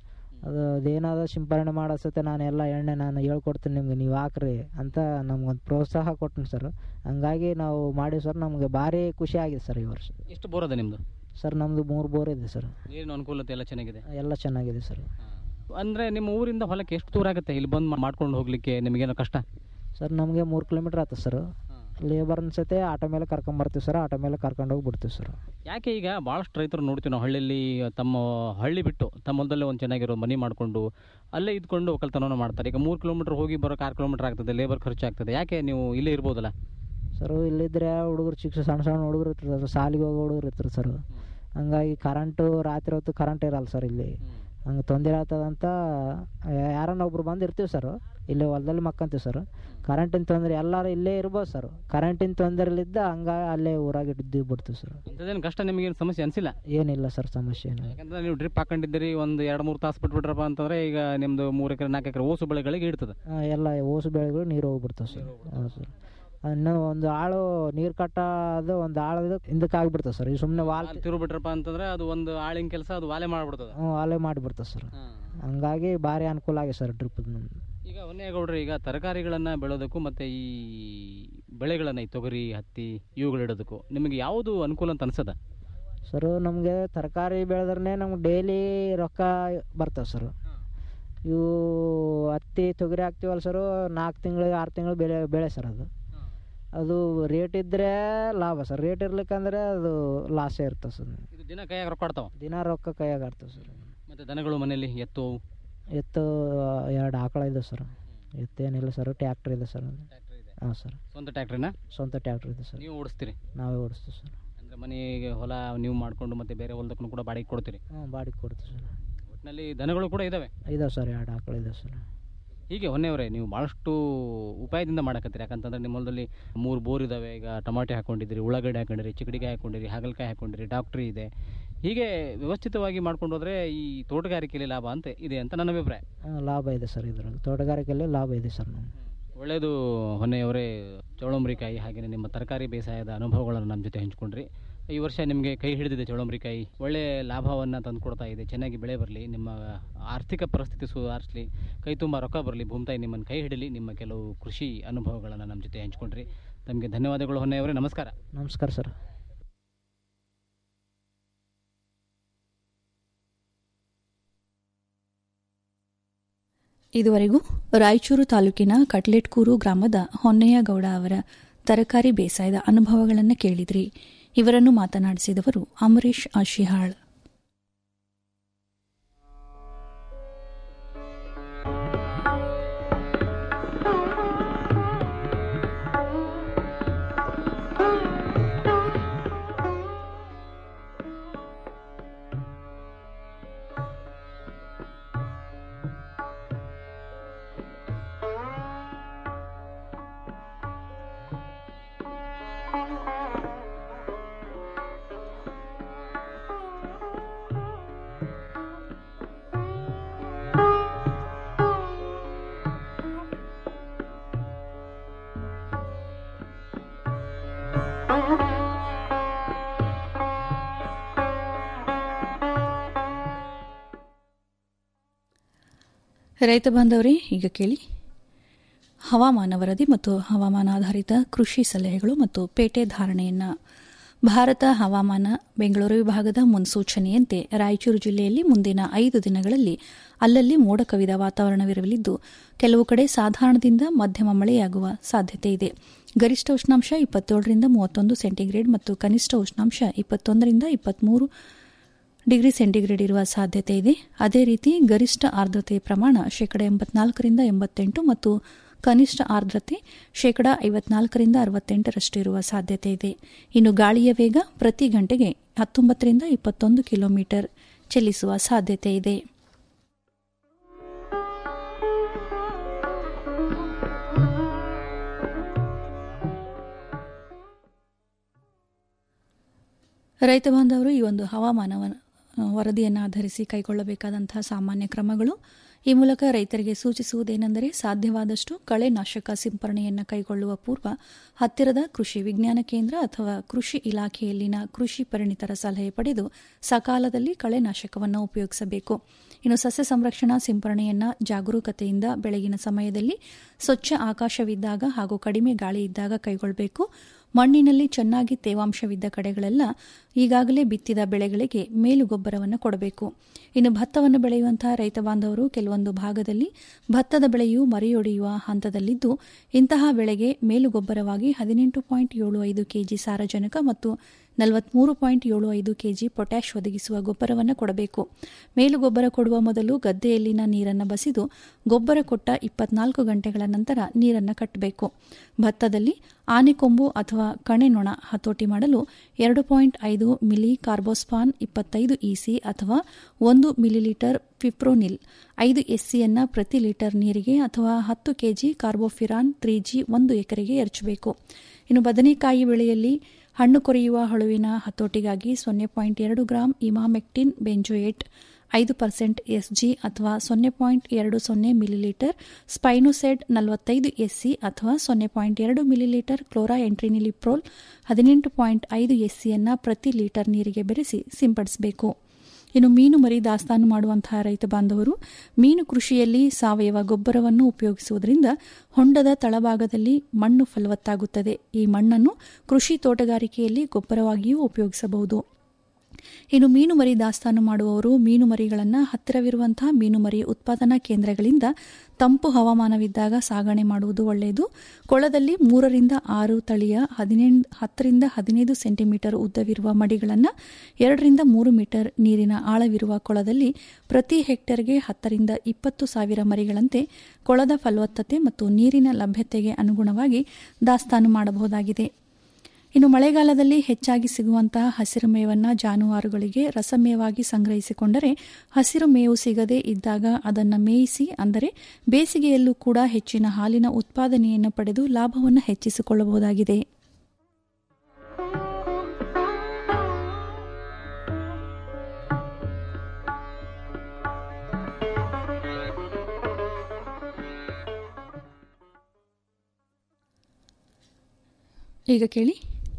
ಅದು ಅದೇನಾದ ಸಿಂಪರಣೆ ಮಾಡೋ ಸತೆ ನಾನು ಎಲ್ಲ ಎಣ್ಣೆ ನಾನು ಹೇಳ್ಕೊಡ್ತೀನಿ ನಿಮ್ಗೆ ನೀವು ಹಾಕ್ರಿ ಅಂತ ನಮ್ಗೊಂದು ಪ್ರೋತ್ಸಾಹ ಕೊಟ್ಟಿನಿ ಸರ್ ಹಂಗಾಗಿ ನಾವು ಮಾಡಿ ಸರ್ ನಮಗೆ ಭಾರಿ ಖುಷಿ ಆಗಿದೆ ಸರ್ ಈ ವರ್ಷ ಎಷ್ಟು ಬೋರ್ ಅದ ನಿಮ್ಮದು ಸರ್ ನಮ್ಮದು ಮೂರು ಬೋರ್ ಇದೆ ಸರ್ ನೀರಿನ ಅನುಕೂಲತೆ ಎಲ್ಲ ಚೆನ್ನಾಗಿದೆ ಎಲ್ಲ ಚೆನ್ನಾಗಿದೆ ಸರ್ ಅಂದರೆ ನಿಮ್ಮ ಊರಿಂದ ಹೊಲಕ್ಕೆ ಎಷ್ಟು ದೂರ ಆಗುತ್ತೆ ಇಲ್ಲಿ ಬಂದು ಮಾಡ್ಕೊಂಡು ಹೋಗ್ಲಿಕ್ಕೆ ನಿಮಗೇನೋ ಕಷ್ಟ ಸರ್ ನಮಗೆ ಮೂರು ಕಿಲೋಮೀಟ್ರ್ ಆಗ್ತದೆ ಸರ್ ಲೇಬರ್ನ ಸತೆ ಆಟೋ ಮೇಲೆ ಕರ್ಕೊಂಬರ್ತೀವಿ ಸರ್ ಆಟೋ ಮೇಲೆ ಕರ್ಕೊಂಡು ಹೋಗಿ ಬಿಡ್ತೀವಿ ಸರ್ ಯಾಕೆ ಈಗ ಭಾಳಷ್ಟು ರೈತರು ನೋಡ್ತೀವಿ ನಾವು ಹಳ್ಳಿಯಲ್ಲಿ ತಮ್ಮ ಹಳ್ಳಿ ಬಿಟ್ಟು ತಮ್ಮ ಹೊಲದಲ್ಲೇ ಒಂದು ಚೆನ್ನಾಗಿರೋ ಮನೆ ಮಾಡಿಕೊಂಡು ಅಲ್ಲೇ ಇದ್ಕೊಂಡು ಒಕ್ಕಲ್ತನವನ್ನು ಮಾಡ್ತಾರೆ ಈಗ ಮೂರು ಕಿಲೋಮೀಟ್ರ್ ಹೋಗಿ ಬರೋಕೆ ಆರು ಕಿಲೋಮೀಟ್ರ್ ಆಗ್ತದೆ ಲೇಬರ್ ಖರ್ಚು ಆಗ್ತದೆ ಯಾಕೆ ನೀವು ಇಲ್ಲೇ ಇರ್ಬೋದಲ್ಲ ಸರ್ ಇಲ್ಲಿದ್ರೆ ಹುಡುಗರು ಚಿಕ್ಕ ಸಣ್ಣ ಸಣ್ಣ ಹುಡುಗರು ಇರ್ತಾರೆ ಸಾಲಿಗೆ ಹೋಗೋ ಹುಡುಗರು ಇರ್ತಾರೆ ಸರ್ ಹಂಗಾಗಿ ಕರೆಂಟು ರಾತ್ರಿ ಹೊತ್ತು ಕರೆಂಟ್ ಇರಲ್ಲ ಸರ್ ಇಲ್ಲಿ ಹಂಗೆ ತೊಂದರೆ ಆಗ್ತದಂತ ಯಾರನ್ನ ಒಬ್ರು ಬಂದು ಇರ್ತೀವಿ ಸರ್ ಇಲ್ಲಿ ಹೊಲದಲ್ಲಿ ಮಕ್ಕಂತೀವಿ ಸರ್ ಕರೆಂಟಿನ ತೊಂದರೆ ಎಲ್ಲರೂ ಇಲ್ಲೇ ಇರ್ಬೋದು ಸರ್ ಕರೆಂಟಿನ ತೊಂದರೆಲಿದ್ದ ಹಂಗ ಅಲ್ಲೇ ಊರಾಗ ಇದ್ದು ಬಿಡ್ತೀವಿ ಸರ್ ಅಂಥದ್ದೇನು ಕಷ್ಟ ನಿಮಗೇನು ಸಮಸ್ಯೆ ಅನಿಸಿಲ್ಲ ಏನಿಲ್ಲ ಸರ್ ಸಮಸ್ಯೆ ಏನಿಲ್ಲ ಯಾಕಂದ್ರೆ ನೀವು ಡ್ರಿಪ್ ಹಾಕೊಂಡಿದ್ದೀರಿ ಒಂದು ಎರಡು ಮೂರು ತಾಸು ಬಿಟ್ಬಿಟ್ರಪ್ಪ ಅಂತಂದ್ರೆ ಈಗ ನಿಮ್ಮದು ಮೂರು ಎಕರೆ ನಾಲ್ಕು ಎಕರೆ ಓಸು ಬೆಳೆಗಳಿಗೆ ಇಡ್ತದೆ ಆ, ಎಲ್ಲ ಓಸು ಬೆಳೆಗಳು ನೀರು ಹೋಗ್ಬಿಡ್ತಾವೆ ಸರ್ ಹೌದು ಸರ್ ಇನ್ನೂ ಒಂದು ಆಳು ನೀರು ಕಟ್ಟೋದು ಒಂದು ಆಳು ಹಿಂದಕ್ಕೆ ಆಗಿಬಿಡ್ತದೆ ಸರ್ ಈ ಸುಮ್ಮನೆ ವಾಲ್ ತಿರುಗ್ಬಿಟ್ರಪ್ಪ ಅಂತಂದ್ರೆ ಅದು ಒಂದು ಆಳಿನ ಕೆಲಸ ಅದು ವಾಲೆ ಮಾಡ್ಬಿಡ್ತದೆ ಹ್ಞೂ ಅಲ್ಲೇ ಮಾಡಿಬಿಡ್ತದೆ ಸರ್ ಹಂಗಾಗಿ ಭಾರಿ ಅನುಕೂಲ ಆಗಿದೆ ಸರ್ ಡ್ರಿಪ್ ನಮ್ದು ಈಗ ಹೊನ್ನೇಗೌಡ್ರು ಈಗ ತರಕಾರಿಗಳನ್ನು ಬೆಳೋದಕ್ಕೂ ಮತ್ತು ಈ ಬೆಳೆಗಳನ್ನು ಈ ತೊಗರಿ ಹತ್ತಿ ಇವುಗಳು ಇಡೋದಕ್ಕೂ ನಿಮಗೆ ಯಾವುದು ಅನುಕೂಲ ಅಂತ ಅನ್ಸದ ಸರ್ ನಮಗೆ ತರಕಾರಿ ಬೆಳೆದ್ರೆ ನಮ್ಗೆ ಡೈಲಿ ರೊಕ್ಕ ಬರ್ತವೆ ಸರ್ ಇವು ಹತ್ತಿ ತೊಗರಿ ಹಾಕ್ತೀವಲ್ಲ ಸರ್ ನಾಲ್ಕು ತಿಂಗಳಿಗೆ ಆರು ತಿಂಗಳು ಬೆಳೆ ಬೆಳೆ ಸರ್ ಅದು ಅದು ರೇಟ್ ಇದ್ದರೆ ಲಾಭ ಸರ್ ರೇಟ್ ಇರ್ಲಿಕ್ಕಂದ್ರೆ ಅದು ಲಾಸೇ ಇರ್ತದೆ ಸರ್ ಇದು ದಿನ ಕೈಯಾಗ ರೊಕ್ಕ ಆಡ್ತಾವ ದಿನ ರೊಕ್ಕ ಕೈಯಾಗ ಆಡ್ತವೆ ಸರ್ ಮತ್ತು ದನಗಳು ಮನೆಯಲ್ಲಿ ಎತ್ತು ಎತ್ತು ಎರಡು ಆಕಳ ಇದೆ ಸರ್ ಎತ್ತೇನಿಲ್ಲ ಸರ್ ಟ್ಯಾಕ್ಟ್ರ್ ಇದೆ ಸರ್ ಹಾಂ ಸರ್ ಸ್ವಂತ ಟ್ಯಾಕ್ಟ್ರಿನ ಸ್ವಂತ ಟ್ಯಾಕ್ಟ್ರ್ ಇದೆ ಸರ್ ನೀವು ಓಡಿಸ್ತೀರಿ ನಾವೇ ಓಡಿಸ್ತೀವಿ ಸರ್ ಅಂದರೆ ಮನೆಗೆ ಹೊಲ ನೀವು ಮಾಡಿಕೊಂಡು ಮತ್ತೆ ಬೇರೆ ಹೊಲದಕ್ಕೂ ಕೂಡ ಬಾಡಿಗೆ ಕೊಡ್ತೀರಿ ಹ್ಞೂ ಬಾಡಿಗೆ ಕೊಡ್ತೀವಿ ಸರ್ ಒಟ್ಟಿನಲ್ಲಿ ದನಗಳು ಕೂಡ ಇದ್ದಾವೆ ಇದಾವೆ ಸರ್ ಎರಡು ಆಕಳ ಇದೆ ಸರ್ ಹೀಗೆ ಹೊನ್ನೆಯವರೇ ನೀವು ಭಾಳಷ್ಟು ಉಪಾಯದಿಂದ ಮಾಡಕತ್ತೀರಿ ಯಾಕಂತಂದ್ರೆ ನಿಮ್ಮ ಹೊಲದಲ್ಲಿ ಮೂರು ಬೋರ್ ಇದ್ದಾವೆ ಈಗ ಟಮಾಟೆ ಹಾಕೊಂಡಿದ್ದೀರಿ ಉಳ್ಳಾಗಡ್ಡೆ ಹಾಕೊಂಡಿರಿ ಚಿಕ್ಕಡಿಕಾಯಿ ಹಾಕೊಂಡಿರಿ ಹಾಗಲಕಾಯಿ ಹಾಕೊಂಡಿರಿ ಡಾಕ್ಟ್ರಿ ಇದೆ ಹೀಗೆ ವ್ಯವಸ್ಥಿತವಾಗಿ ಮಾಡ್ಕೊಂಡು ಹೋದ್ರೆ ಈ ತೋಟಗಾರಿಕೆಯಲ್ಲಿ ಲಾಭ ಅಂತ ಇದೆ ಅಂತ ನನ್ನ ಅಭಿಪ್ರಾಯ ಹಾಂ ಲಾಭ ಇದೆ ಸರ್ ಇದರಲ್ಲಿ ತೋಟಗಾರಿಕೆಯಲ್ಲಿ ಲಾಭ ಇದೆ ಸರ್ ನಮ್ಗೆ ಒಳ್ಳೆಯದು ಹೊನ್ನೆಯವರೇ ಚೌಳಂಬ್ರಿಕಾಯಿ ಹಾಗೆಯೇ ನಿಮ್ಮ ತರಕಾರಿ ಬೇಸಾಯದ ಅನುಭವಗಳನ್ನು ನಮ್ಮ ಜೊತೆ ಹಂಚ್ಕೊಂಡ್ರಿ ಈ ವರ್ಷ ನಿಮಗೆ ಕೈ ಹಿಡಿದಿದೆ ಚೌಳಂಬ್ರಿಕಾಯಿ ಒಳ್ಳೆಯ ಲಾಭವನ್ನು ತಂದುಕೊಡ್ತಾ ಇದೆ ಚೆನ್ನಾಗಿ ಬೆಳೆ ಬರಲಿ ನಿಮ್ಮ ಆರ್ಥಿಕ ಪರಿಸ್ಥಿತಿ ಸುಧಾರಿಸಲಿ ಕೈ ತುಂಬ ರೊಕ್ಕ ಬರಲಿ ಭೂಮಿತಾಯಿ ನಿಮ್ಮನ್ನು ಕೈ ಹಿಡಲಿ ನಿಮ್ಮ ಕೆಲವು ಕೃಷಿ ಅನುಭವಗಳನ್ನು ನಮ್ಮ ಜೊತೆ ಹಂಚ್ಕೊಂಡ್ರಿ ತಮಗೆ ಧನ್ಯವಾದಗಳು ಹೊನ್ನೆಯವರೇ ನಮಸ್ಕಾರ ನಮಸ್ಕಾರ ಸರ್ ಇದುವರೆಗೂ ರಾಯಚೂರು ತಾಲೂಕಿನ ಕಟ್ಲೆಟ್ಕೂರು ಗ್ರಾಮದ ಹೊನ್ನೆಯಗೌಡ ಅವರ ತರಕಾರಿ ಬೇಸಾಯದ ಅನುಭವಗಳನ್ನು ಕೇಳಿದ್ರಿ ಇವರನ್ನು ಮಾತನಾಡಿಸಿದವರು ಅಮರೇಶ್ ಆಶಿಹಾಳ್ ರೈತ ಬಾಂಧವರೇ ಈಗ ಕೇಳಿ ಹವಾಮಾನ ವರದಿ ಮತ್ತು ಹವಾಮಾನಾಧಾರಿತ ಕೃಷಿ ಸಲಹೆಗಳು ಮತ್ತು ಪೇಟೆ ಧಾರಣೆಯನ್ನು ಭಾರತ ಹವಾಮಾನ ಬೆಂಗಳೂರು ವಿಭಾಗದ ಮುನ್ಸೂಚನೆಯಂತೆ ರಾಯಚೂರು ಜಿಲ್ಲೆಯಲ್ಲಿ ಮುಂದಿನ ಐದು ದಿನಗಳಲ್ಲಿ ಅಲ್ಲಲ್ಲಿ ಮೋಡ ಕವಿದ ವಾತಾವರಣವಿರಲಿದ್ದು ಕೆಲವು ಕಡೆ ಸಾಧಾರಣದಿಂದ ಮಧ್ಯಮ ಮಳೆಯಾಗುವ ಸಾಧ್ಯತೆ ಇದೆ ಗರಿಷ್ಠ ಉಷ್ಣಾಂಶ ಇಪ್ಪತ್ತೇಳರಿಂದ ಮೂವತ್ತೊಂದು ಸೆಂಟಿಗ್ರೇಡ್ ಮತ್ತು ಕನಿಷ್ಠ ಉಷ್ಣಾಂಶ ಇಪ್ಪತ್ತೊಂದರಿಂದ ಇಪ್ಪತ್ಮೂರು ಡಿಗ್ರಿ ಸೆಂಟಿಗ್ರೇಡ್ ಇರುವ ಸಾಧ್ಯತೆ ಇದೆ ಅದೇ ರೀತಿ ಗರಿಷ್ಠ ಆರ್ದ್ರತೆ ಪ್ರಮಾಣ ಶೇಕಡ ಎಂಬತ್ನಾಲ್ಕರಿಂದ ಎಂಬತ್ತೆಂಟು ಮತ್ತು ಕನಿಷ್ಠ ಆರ್ದ್ರತೆ ಶೇಕಡ ಐವತ್ನಾಲ್ಕರಿಂದ ಅರವತ್ತೆಂಟರಷ್ಟು ಇರುವ ಸಾಧ್ಯತೆ ಇದೆ ಇನ್ನು ಗಾಳಿಯ ವೇಗ ಪ್ರತಿ ಗಂಟೆಗೆ ಹತ್ತೊಂಬತ್ತರಿಂದ ಇಪ್ಪತ್ತೊಂದು ಕಿಲೋಮೀಟರ್ ಚಲಿಸುವ ಸಾಧ್ಯತೆ ಇದೆ ರೈತ ಬಾಂಧವರು ಈ ಒಂದು ಹವಾಮಾನ ವರದಿಯನ್ನು ಆಧರಿಸಿ ಕೈಗೊಳ್ಳಬೇಕಾದಂತಹ ಸಾಮಾನ್ಯ ಕ್ರಮಗಳು ಈ ಮೂಲಕ ರೈತರಿಗೆ ಸೂಚಿಸುವುದೇನೆಂದರೆ ಸಾಧ್ಯವಾದಷ್ಟು ಕಳೆನಾಶಕ ಸಿಂಪರಣೆಯನ್ನು ಕೈಗೊಳ್ಳುವ ಪೂರ್ವ ಹತ್ತಿರದ ಕೃಷಿ ವಿಜ್ಞಾನ ಕೇಂದ್ರ ಅಥವಾ ಕೃಷಿ ಇಲಾಖೆಯಲ್ಲಿನ ಕೃಷಿ ಪರಿಣಿತರ ಸಲಹೆ ಪಡೆದು ಸಕಾಲದಲ್ಲಿ ಕಳೆನಾಶಕವನ್ನು ಉಪಯೋಗಿಸಬೇಕು ಇನ್ನು ಸಸ್ಯ ಸಂರಕ್ಷಣಾ ಸಿಂಪರಣೆಯನ್ನು ಜಾಗರೂಕತೆಯಿಂದ ಬೆಳಗಿನ ಸಮಯದಲ್ಲಿ ಸ್ವಚ್ಛ ಆಕಾಶವಿದ್ದಾಗ ಹಾಗೂ ಕಡಿಮೆ ಗಾಳಿ ಇದ್ದಾಗ ಕೈಗೊಳ್ಳಬೇಕು ಮಣ್ಣಿನಲ್ಲಿ ಚೆನ್ನಾಗಿ ತೇವಾಂಶವಿದ್ದ ಕಡೆಗಳೆಲ್ಲ ಈಗಾಗಲೇ ಬಿತ್ತಿದ ಬೆಳೆಗಳಿಗೆ ಮೇಲುಗೊಬ್ಬರವನ್ನು ಕೊಡಬೇಕು ಇನ್ನು ಭತ್ತವನ್ನು ಬೆಳೆಯುವಂತಹ ರೈತ ಬಾಂಧವರು ಕೆಲವೊಂದು ಭಾಗದಲ್ಲಿ ಭತ್ತದ ಬೆಳೆಯು ಮರೆಯೊಡೆಯುವ ಹಂತದಲ್ಲಿದ್ದು ಇಂತಹ ಬೆಳೆಗೆ ಮೇಲುಗೊಬ್ಬರವಾಗಿ ಹದಿನೆಂಟು ಪಾಯಿಂಟ್ ಏಳು ಐದು ಕೆಜಿ ಸಾರಜನಕ ಮತ್ತು ನಲವತ್ಮೂರು ಪಾಯಿಂಟ್ ಏಳು ಐದು ಕೆಜಿ ಪೊಟ್ಯಾಶ್ ಒದಗಿಸುವ ಗೊಬ್ಬರವನ್ನು ಕೊಡಬೇಕು ಮೇಲುಗೊಬ್ಬರ ಕೊಡುವ ಮೊದಲು ಗದ್ದೆಯಲ್ಲಿನ ನೀರನ್ನು ಬಸಿದು ಗೊಬ್ಬರ ಕೊಟ್ಟ ಇಪ್ಪತ್ನಾಲ್ಕು ಗಂಟೆಗಳ ನಂತರ ನೀರನ್ನು ಕಟ್ಟಬೇಕು ಭತ್ತದಲ್ಲಿ ಆನೆಕೊಂಬು ಅಥವಾ ಕಣೆನೊಣ ಹತೋಟಿ ಮಾಡಲು ಎರಡು ಪಾಯಿಂಟ್ ಐದು ಮಿಲಿ ಕಾರ್ಬೋಸ್ಪಾನ್ ಇಪ್ಪತ್ತೈದು ಇಸಿ ಅಥವಾ ಒಂದು ಮಿಲಿಲೀಟರ್ ಫಿಪ್ರೋನಿಲ್ ಐದು ಎಸ್ಸಿಯನ್ನು ಪ್ರತಿ ಲೀಟರ್ ನೀರಿಗೆ ಅಥವಾ ಹತ್ತು ಕೆಜಿ ಕಾರ್ಬೋಫಿರಾನ್ ತ್ರೀ ಜಿ ಒಂದು ಎಕರೆಗೆ ಎರಚಬೇಕು ಇನ್ನು ಬದನೆಕಾಯಿ ಬೆಳೆಯಲ್ಲಿ ಹಣ್ಣು ಕೊರೆಯುವ ಹಳುವಿನ ಹತೋಟಿಗಾಗಿ ಸೊನ್ನೆ ಪಾಯಿಂಟ್ ಎರಡು ಗ್ರಾಂ ಇಮಾಮೆಕ್ಟಿನ್ ಬೆಂಜೋಯೇಟ್ ಐದು ಪರ್ಸೆಂಟ್ ಎಸ್ಜಿ ಅಥವಾ ಸೊನ್ನೆ ಪಾಯಿಂಟ್ ಎರಡು ಸೊನ್ನೆ ಮಿಲಿಲೀಟರ್ ಸ್ಪೈನೋಸೆಡ್ ನಲವತ್ತೈದು ಎಸ್ಸಿ ಅಥವಾ ಸೊನ್ನೆ ಪಾಯಿಂಟ್ ಎರಡು ಮಿಲಿಲೀಟರ್ ಕ್ಲೋರಾ ಎಂಟ್ರಿನಿಲಿಪ್ರೋಲ್ ಹದಿನೆಂಟು ಪಾಯಿಂಟ್ ಐದು ಎಸ್ಸಿಯನ್ನು ಪ್ರತಿ ಲೀಟರ್ ನೀರಿಗೆ ಬೆರೆಸಿ ಸಿಂಪಡಿಸಬೇಕು ಇನ್ನು ಮೀನು ಮರಿ ದಾಸ್ತಾನು ಮಾಡುವಂತಹ ರೈತ ಬಾಂಧವರು ಮೀನು ಕೃಷಿಯಲ್ಲಿ ಸಾವಯವ ಗೊಬ್ಬರವನ್ನು ಉಪಯೋಗಿಸುವುದರಿಂದ ಹೊಂಡದ ತಳಭಾಗದಲ್ಲಿ ಮಣ್ಣು ಫಲವತ್ತಾಗುತ್ತದೆ ಈ ಮಣ್ಣನ್ನು ಕೃಷಿ ತೋಟಗಾರಿಕೆಯಲ್ಲಿ ಗೊಬ್ಬರವಾಗಿಯೂ ಉಪಯೋಗಿಸಬಹುದು ಇನ್ನು ಮೀನು ಮರಿ ದಾಸ್ತಾನು ಮಾಡುವವರು ಮೀನು ಮರಿಗಳನ್ನು ಹತ್ತಿರವಿರುವಂತಹ ಮೀನು ಮರಿ ಉತ್ಪಾದನಾ ಕೇಂದ್ರಗಳಿಂದ ತಂಪು ಹವಾಮಾನವಿದ್ದಾಗ ಸಾಗಣೆ ಮಾಡುವುದು ಒಳ್ಳೆಯದು ಕೊಳದಲ್ಲಿ ಮೂರರಿಂದ ಆರು ತಳಿಯ ಹದಿನೆಂಟು ಹತ್ತರಿಂದ ಹದಿನೈದು ಸೆಂಟಿಮೀಟರ್ ಉದ್ದವಿರುವ ಮಡಿಗಳನ್ನು ಎರಡರಿಂದ ಮೂರು ಮೀಟರ್ ನೀರಿನ ಆಳವಿರುವ ಕೊಳದಲ್ಲಿ ಪ್ರತಿ ಹೆಕ್ಟೇರ್ಗೆ ಹತ್ತರಿಂದ ಇಪ್ಪತ್ತು ಸಾವಿರ ಮರಿಗಳಂತೆ ಕೊಳದ ಫಲವತ್ತತೆ ಮತ್ತು ನೀರಿನ ಲಭ್ಯತೆಗೆ ಅನುಗುಣವಾಗಿ ದಾಸ್ತಾನು ಮಾಡಬಹುದಾಗಿದೆ ಇನ್ನು ಮಳೆಗಾಲದಲ್ಲಿ ಹೆಚ್ಚಾಗಿ ಸಿಗುವಂತಹ ಹಸಿರು ಮೇವನ್ನು ಜಾನುವಾರುಗಳಿಗೆ ರಸಮೇವಾಗಿ ಸಂಗ್ರಹಿಸಿಕೊಂಡರೆ ಹಸಿರು ಮೇವು ಸಿಗದೇ ಇದ್ದಾಗ ಅದನ್ನು ಮೇಯಿಸಿ ಅಂದರೆ ಬೇಸಿಗೆಯಲ್ಲೂ ಕೂಡ ಹೆಚ್ಚಿನ ಹಾಲಿನ ಉತ್ಪಾದನೆಯನ್ನು ಪಡೆದು ಲಾಭವನ್ನು ಹೆಚ್ಚಿಸಿಕೊಳ್ಳಬಹುದಾಗಿದೆ ಈಗ ಕೇಳಿ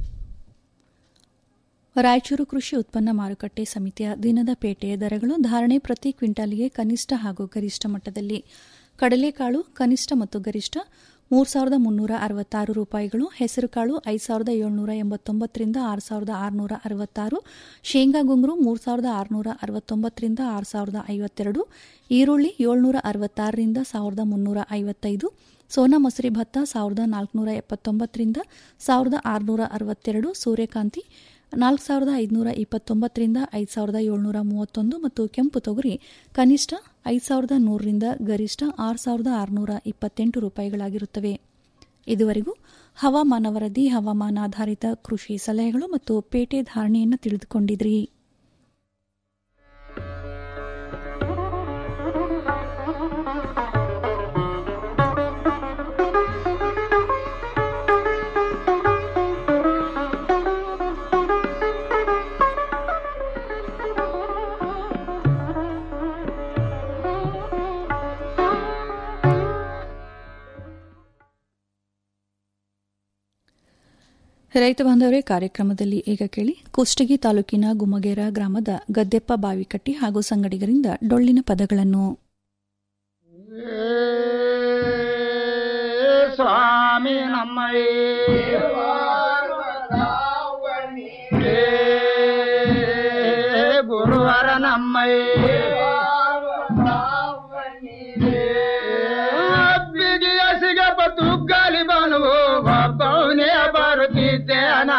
ರಾಯಚೂರು ಕೃಷಿ ಉತ್ಪನ್ನ ಮಾರುಕಟ್ಟೆ ಸಮಿತಿಯ ದಿನದ ಪೇಟೆಯ ದರಗಳು ಧಾರಣೆ ಪ್ರತಿ ಕ್ವಿಂಟಾಲಿಗೆ ಕನಿಷ್ಠ ಹಾಗೂ ಗರಿಷ್ಠ ಮಟ್ಟದಲ್ಲಿ ಕಡಲೆಕಾಳು ಕನಿಷ್ಠ ಮತ್ತು ಗರಿಷ್ಠ ಮೂರು ಸಾವಿರದ ಮುನ್ನೂರ ಅರವತ್ತಾರು ರೂಪಾಯಿಗಳು ಹೆಸರುಕಾಳು ಐದು ಸಾವಿರದ ಏಳ್ನೂರ ಎಂಬತ್ತೊಂಬತ್ತರಿಂದ ಆರು ಸಾವಿರದ ಆರುನೂರ ಅರವತ್ತಾರು ಶೇಂಗಾ ಗುಂಗುರು ಮೂರು ಸಾವಿರದ ಆರುನೂರ ಅರವತ್ತೊಂಬತ್ತರಿಂದ ಆರು ಸಾವಿರದ ಐವತ್ತೆರಡು ಈರುಳ್ಳಿ ಏಳ್ನೂರ ಅರವತ್ತಾರರಿಂದ ಸಾವಿರದ ಮುನ್ನೂರ ಐವತ್ತೈದು ಸೋನಾ ಮಸೂರಿ ಭತ್ತ ಸಾವಿರದ ನಾಲ್ಕುನೂರ ಎಪ್ಪತ್ತೊಂಬತ್ತರಿಂದ ಸಾವಿರದ ಆರುನೂರ ಅರವತ್ತೆರಡು ಸೂರ್ಯಕಾಂತಿ ನಾಲ್ಕು ಸಾವಿರದ ಐದುನೂರ ಇಪ್ಪತ್ತೊಂಬತ್ತರಿಂದ ಐದು ಸಾವಿರದ ಏಳ್ನೂರ ಮೂವತ್ತೊಂದು ಮತ್ತು ಕೆಂಪು ತೊಗರಿ ಕನಿಷ್ಠ ಐದು ಸಾವಿರದ ನೂರರಿಂದ ಗರಿಷ್ಠ ಆರು ಸಾವಿರದ ಆರುನೂರ ಇಪ್ಪತ್ತೆಂಟು ರೂಪಾಯಿಗಳಾಗಿರುತ್ತವೆ ಇದುವರೆಗೂ ಹವಾಮಾನ ವರದಿ ಹವಾಮಾನಾಧಾರಿತ ಕೃಷಿ ಸಲಹೆಗಳು ಮತ್ತು ಪೇಟೆ ಧಾರಣೆಯನ್ನು ತಿಳಿದುಕೊಂಡಿದ್ರಿ ರೈತ ಬಾಂಧವರೇ ಕಾರ್ಯಕ್ರಮದಲ್ಲಿ ಈಗ ಕೇಳಿ ಕುಷ್ಟಗಿ ತಾಲೂಕಿನ ಗುಮ್ಮಗೇರ ಗ್ರಾಮದ ಗದ್ದೆಪ್ಪ ಬಾವಿಕಟ್ಟಿ ಹಾಗೂ ಸಂಗಡಿಗರಿಂದ ಡೊಳ್ಳಿನ ಪದಗಳನ್ನು ಸ್ವಾಮಿ ನಮ್ಮಯ್ಯ ಗುರುವರ ನಮ್ಮಯ್ಯ ಬಿಗಿಯ ಸಿಗಪ್ಪ ತುಗ್ಗಾಲಿ ಬನುವು ಒಬ್ಬವನೇ ಬರುತ್ತಿದ್ದೇನ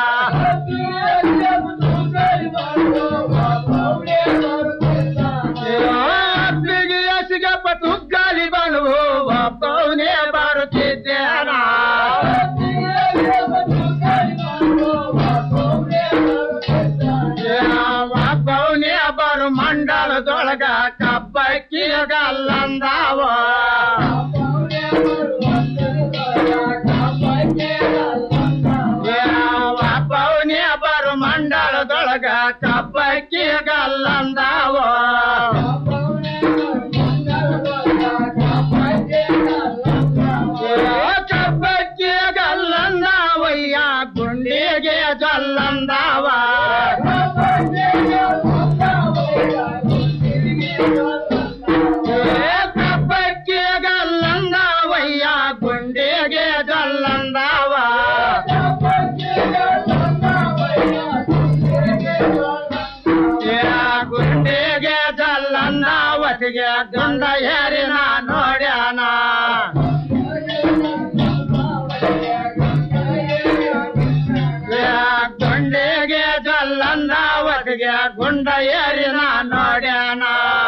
ಬಿಗಿಯ ಸಿಗಪ್ಪ ತುಗ್ಗಾಲಿ ಬನುವು ಒಬ್ಬವನೇ ಬರುತ್ತಿದ್ದೇನ ಒಬ್ಬವನೇ ಬರು ಮಂಡಲದೊಳಗ ಕಬ್ಬಕ್ಕಿಯ ಗಲ್ಲಂದಾವ ಒಬ್ಬವನೇ ಬರು ಮಂಡಲದೊಳಗ ಕಬ್ಬಕ್ಕಿಯ ಗಲ್ಲಂದಾವ ಕಬ್ಬಕ್ಕಿಯ ಗಲ್ಲಂದಾವಯ್ಯ ಗುಂಡಿಗೆ ಜಲ್ಲಂದಾವ ಕಬ್ಬಕ್ಕಿಯ ಗಲ್ಲಂದಾವಯ್ಯ ಗುಂಡಿಗೆ ಜಲ್ಲಂದಾವ ಗುಂಡಿಗೆ ಜಲ್ಲಂದಾವತಿಗೆ ಗಂಡ ಏರಿನ ನೋಡ್ಯಾನ ಗುಂಡಿಗೆ ಜಲ್ಲಂದಾವತಿಗೆ ಗುಂಡ ಏರಿನ ನೋಡ್ಯಾನ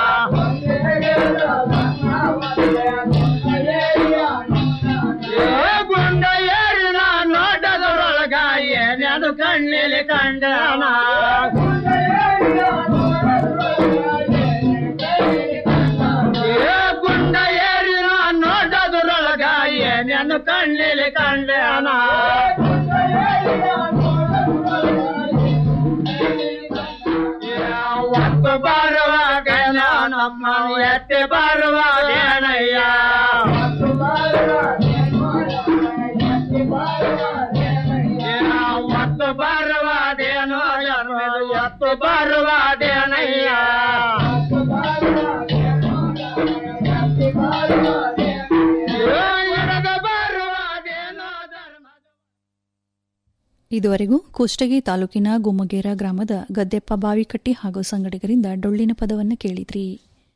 ಗುಂಡ ಏರಿನ ನೋಡದೊಳಗ ಏನೇನು ಕಣ್ಣಿಲಿ ಕಂಡನ ಗುಂಡ ಏರಿನ ನೋಡದೊಳಗ ಏನೇನು ಕಣ್ಣಿಲಿ ಕಂಡನ ಒತ್ತು ಬರುವಾಗ ನಮ್ಮ ಎತ್ತಿ ಬರುವಾಗ ಏನಯ್ಯ ಒತ್ತು ಬರುವಾದೇನೋ ಎತ್ತು ಬರುವಾದೇನಯ್ಯ ಇದುವರೆಗೂ ಕುಷ್ಟಗಿ ತಾಲೂಕಿನ ಗುಮ್ಮಗೇರ ಗ್ರಾಮದ ಗದ್ದೆಪ್ಪ ಬಾವಿಕಟ್ಟಿ ಹಾಗೂ ಸಂಗಡಿಗರಿಂದ ಡೊಳ್ಳಿನ ಪದವನ್ನು ಕೇಳಿದ್ರಿ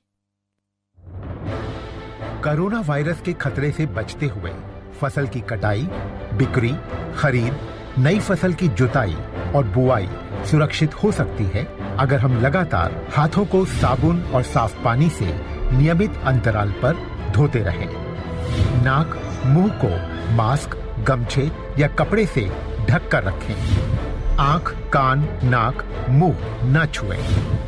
कोरोना वायरस के खतरे से बचते हुए फसल की कटाई बिक्री खरीद नई फसल की जुताई और बुआई सुरक्षित हो सकती है अगर हम लगातार हाथों को साबुन और साफ पानी से नियमित अंतराल पर धोते रहें। नाक मुंह को मास्क गमछे या कपड़े से ढक कर रखें आंख कान नाक मुंह न छुएं।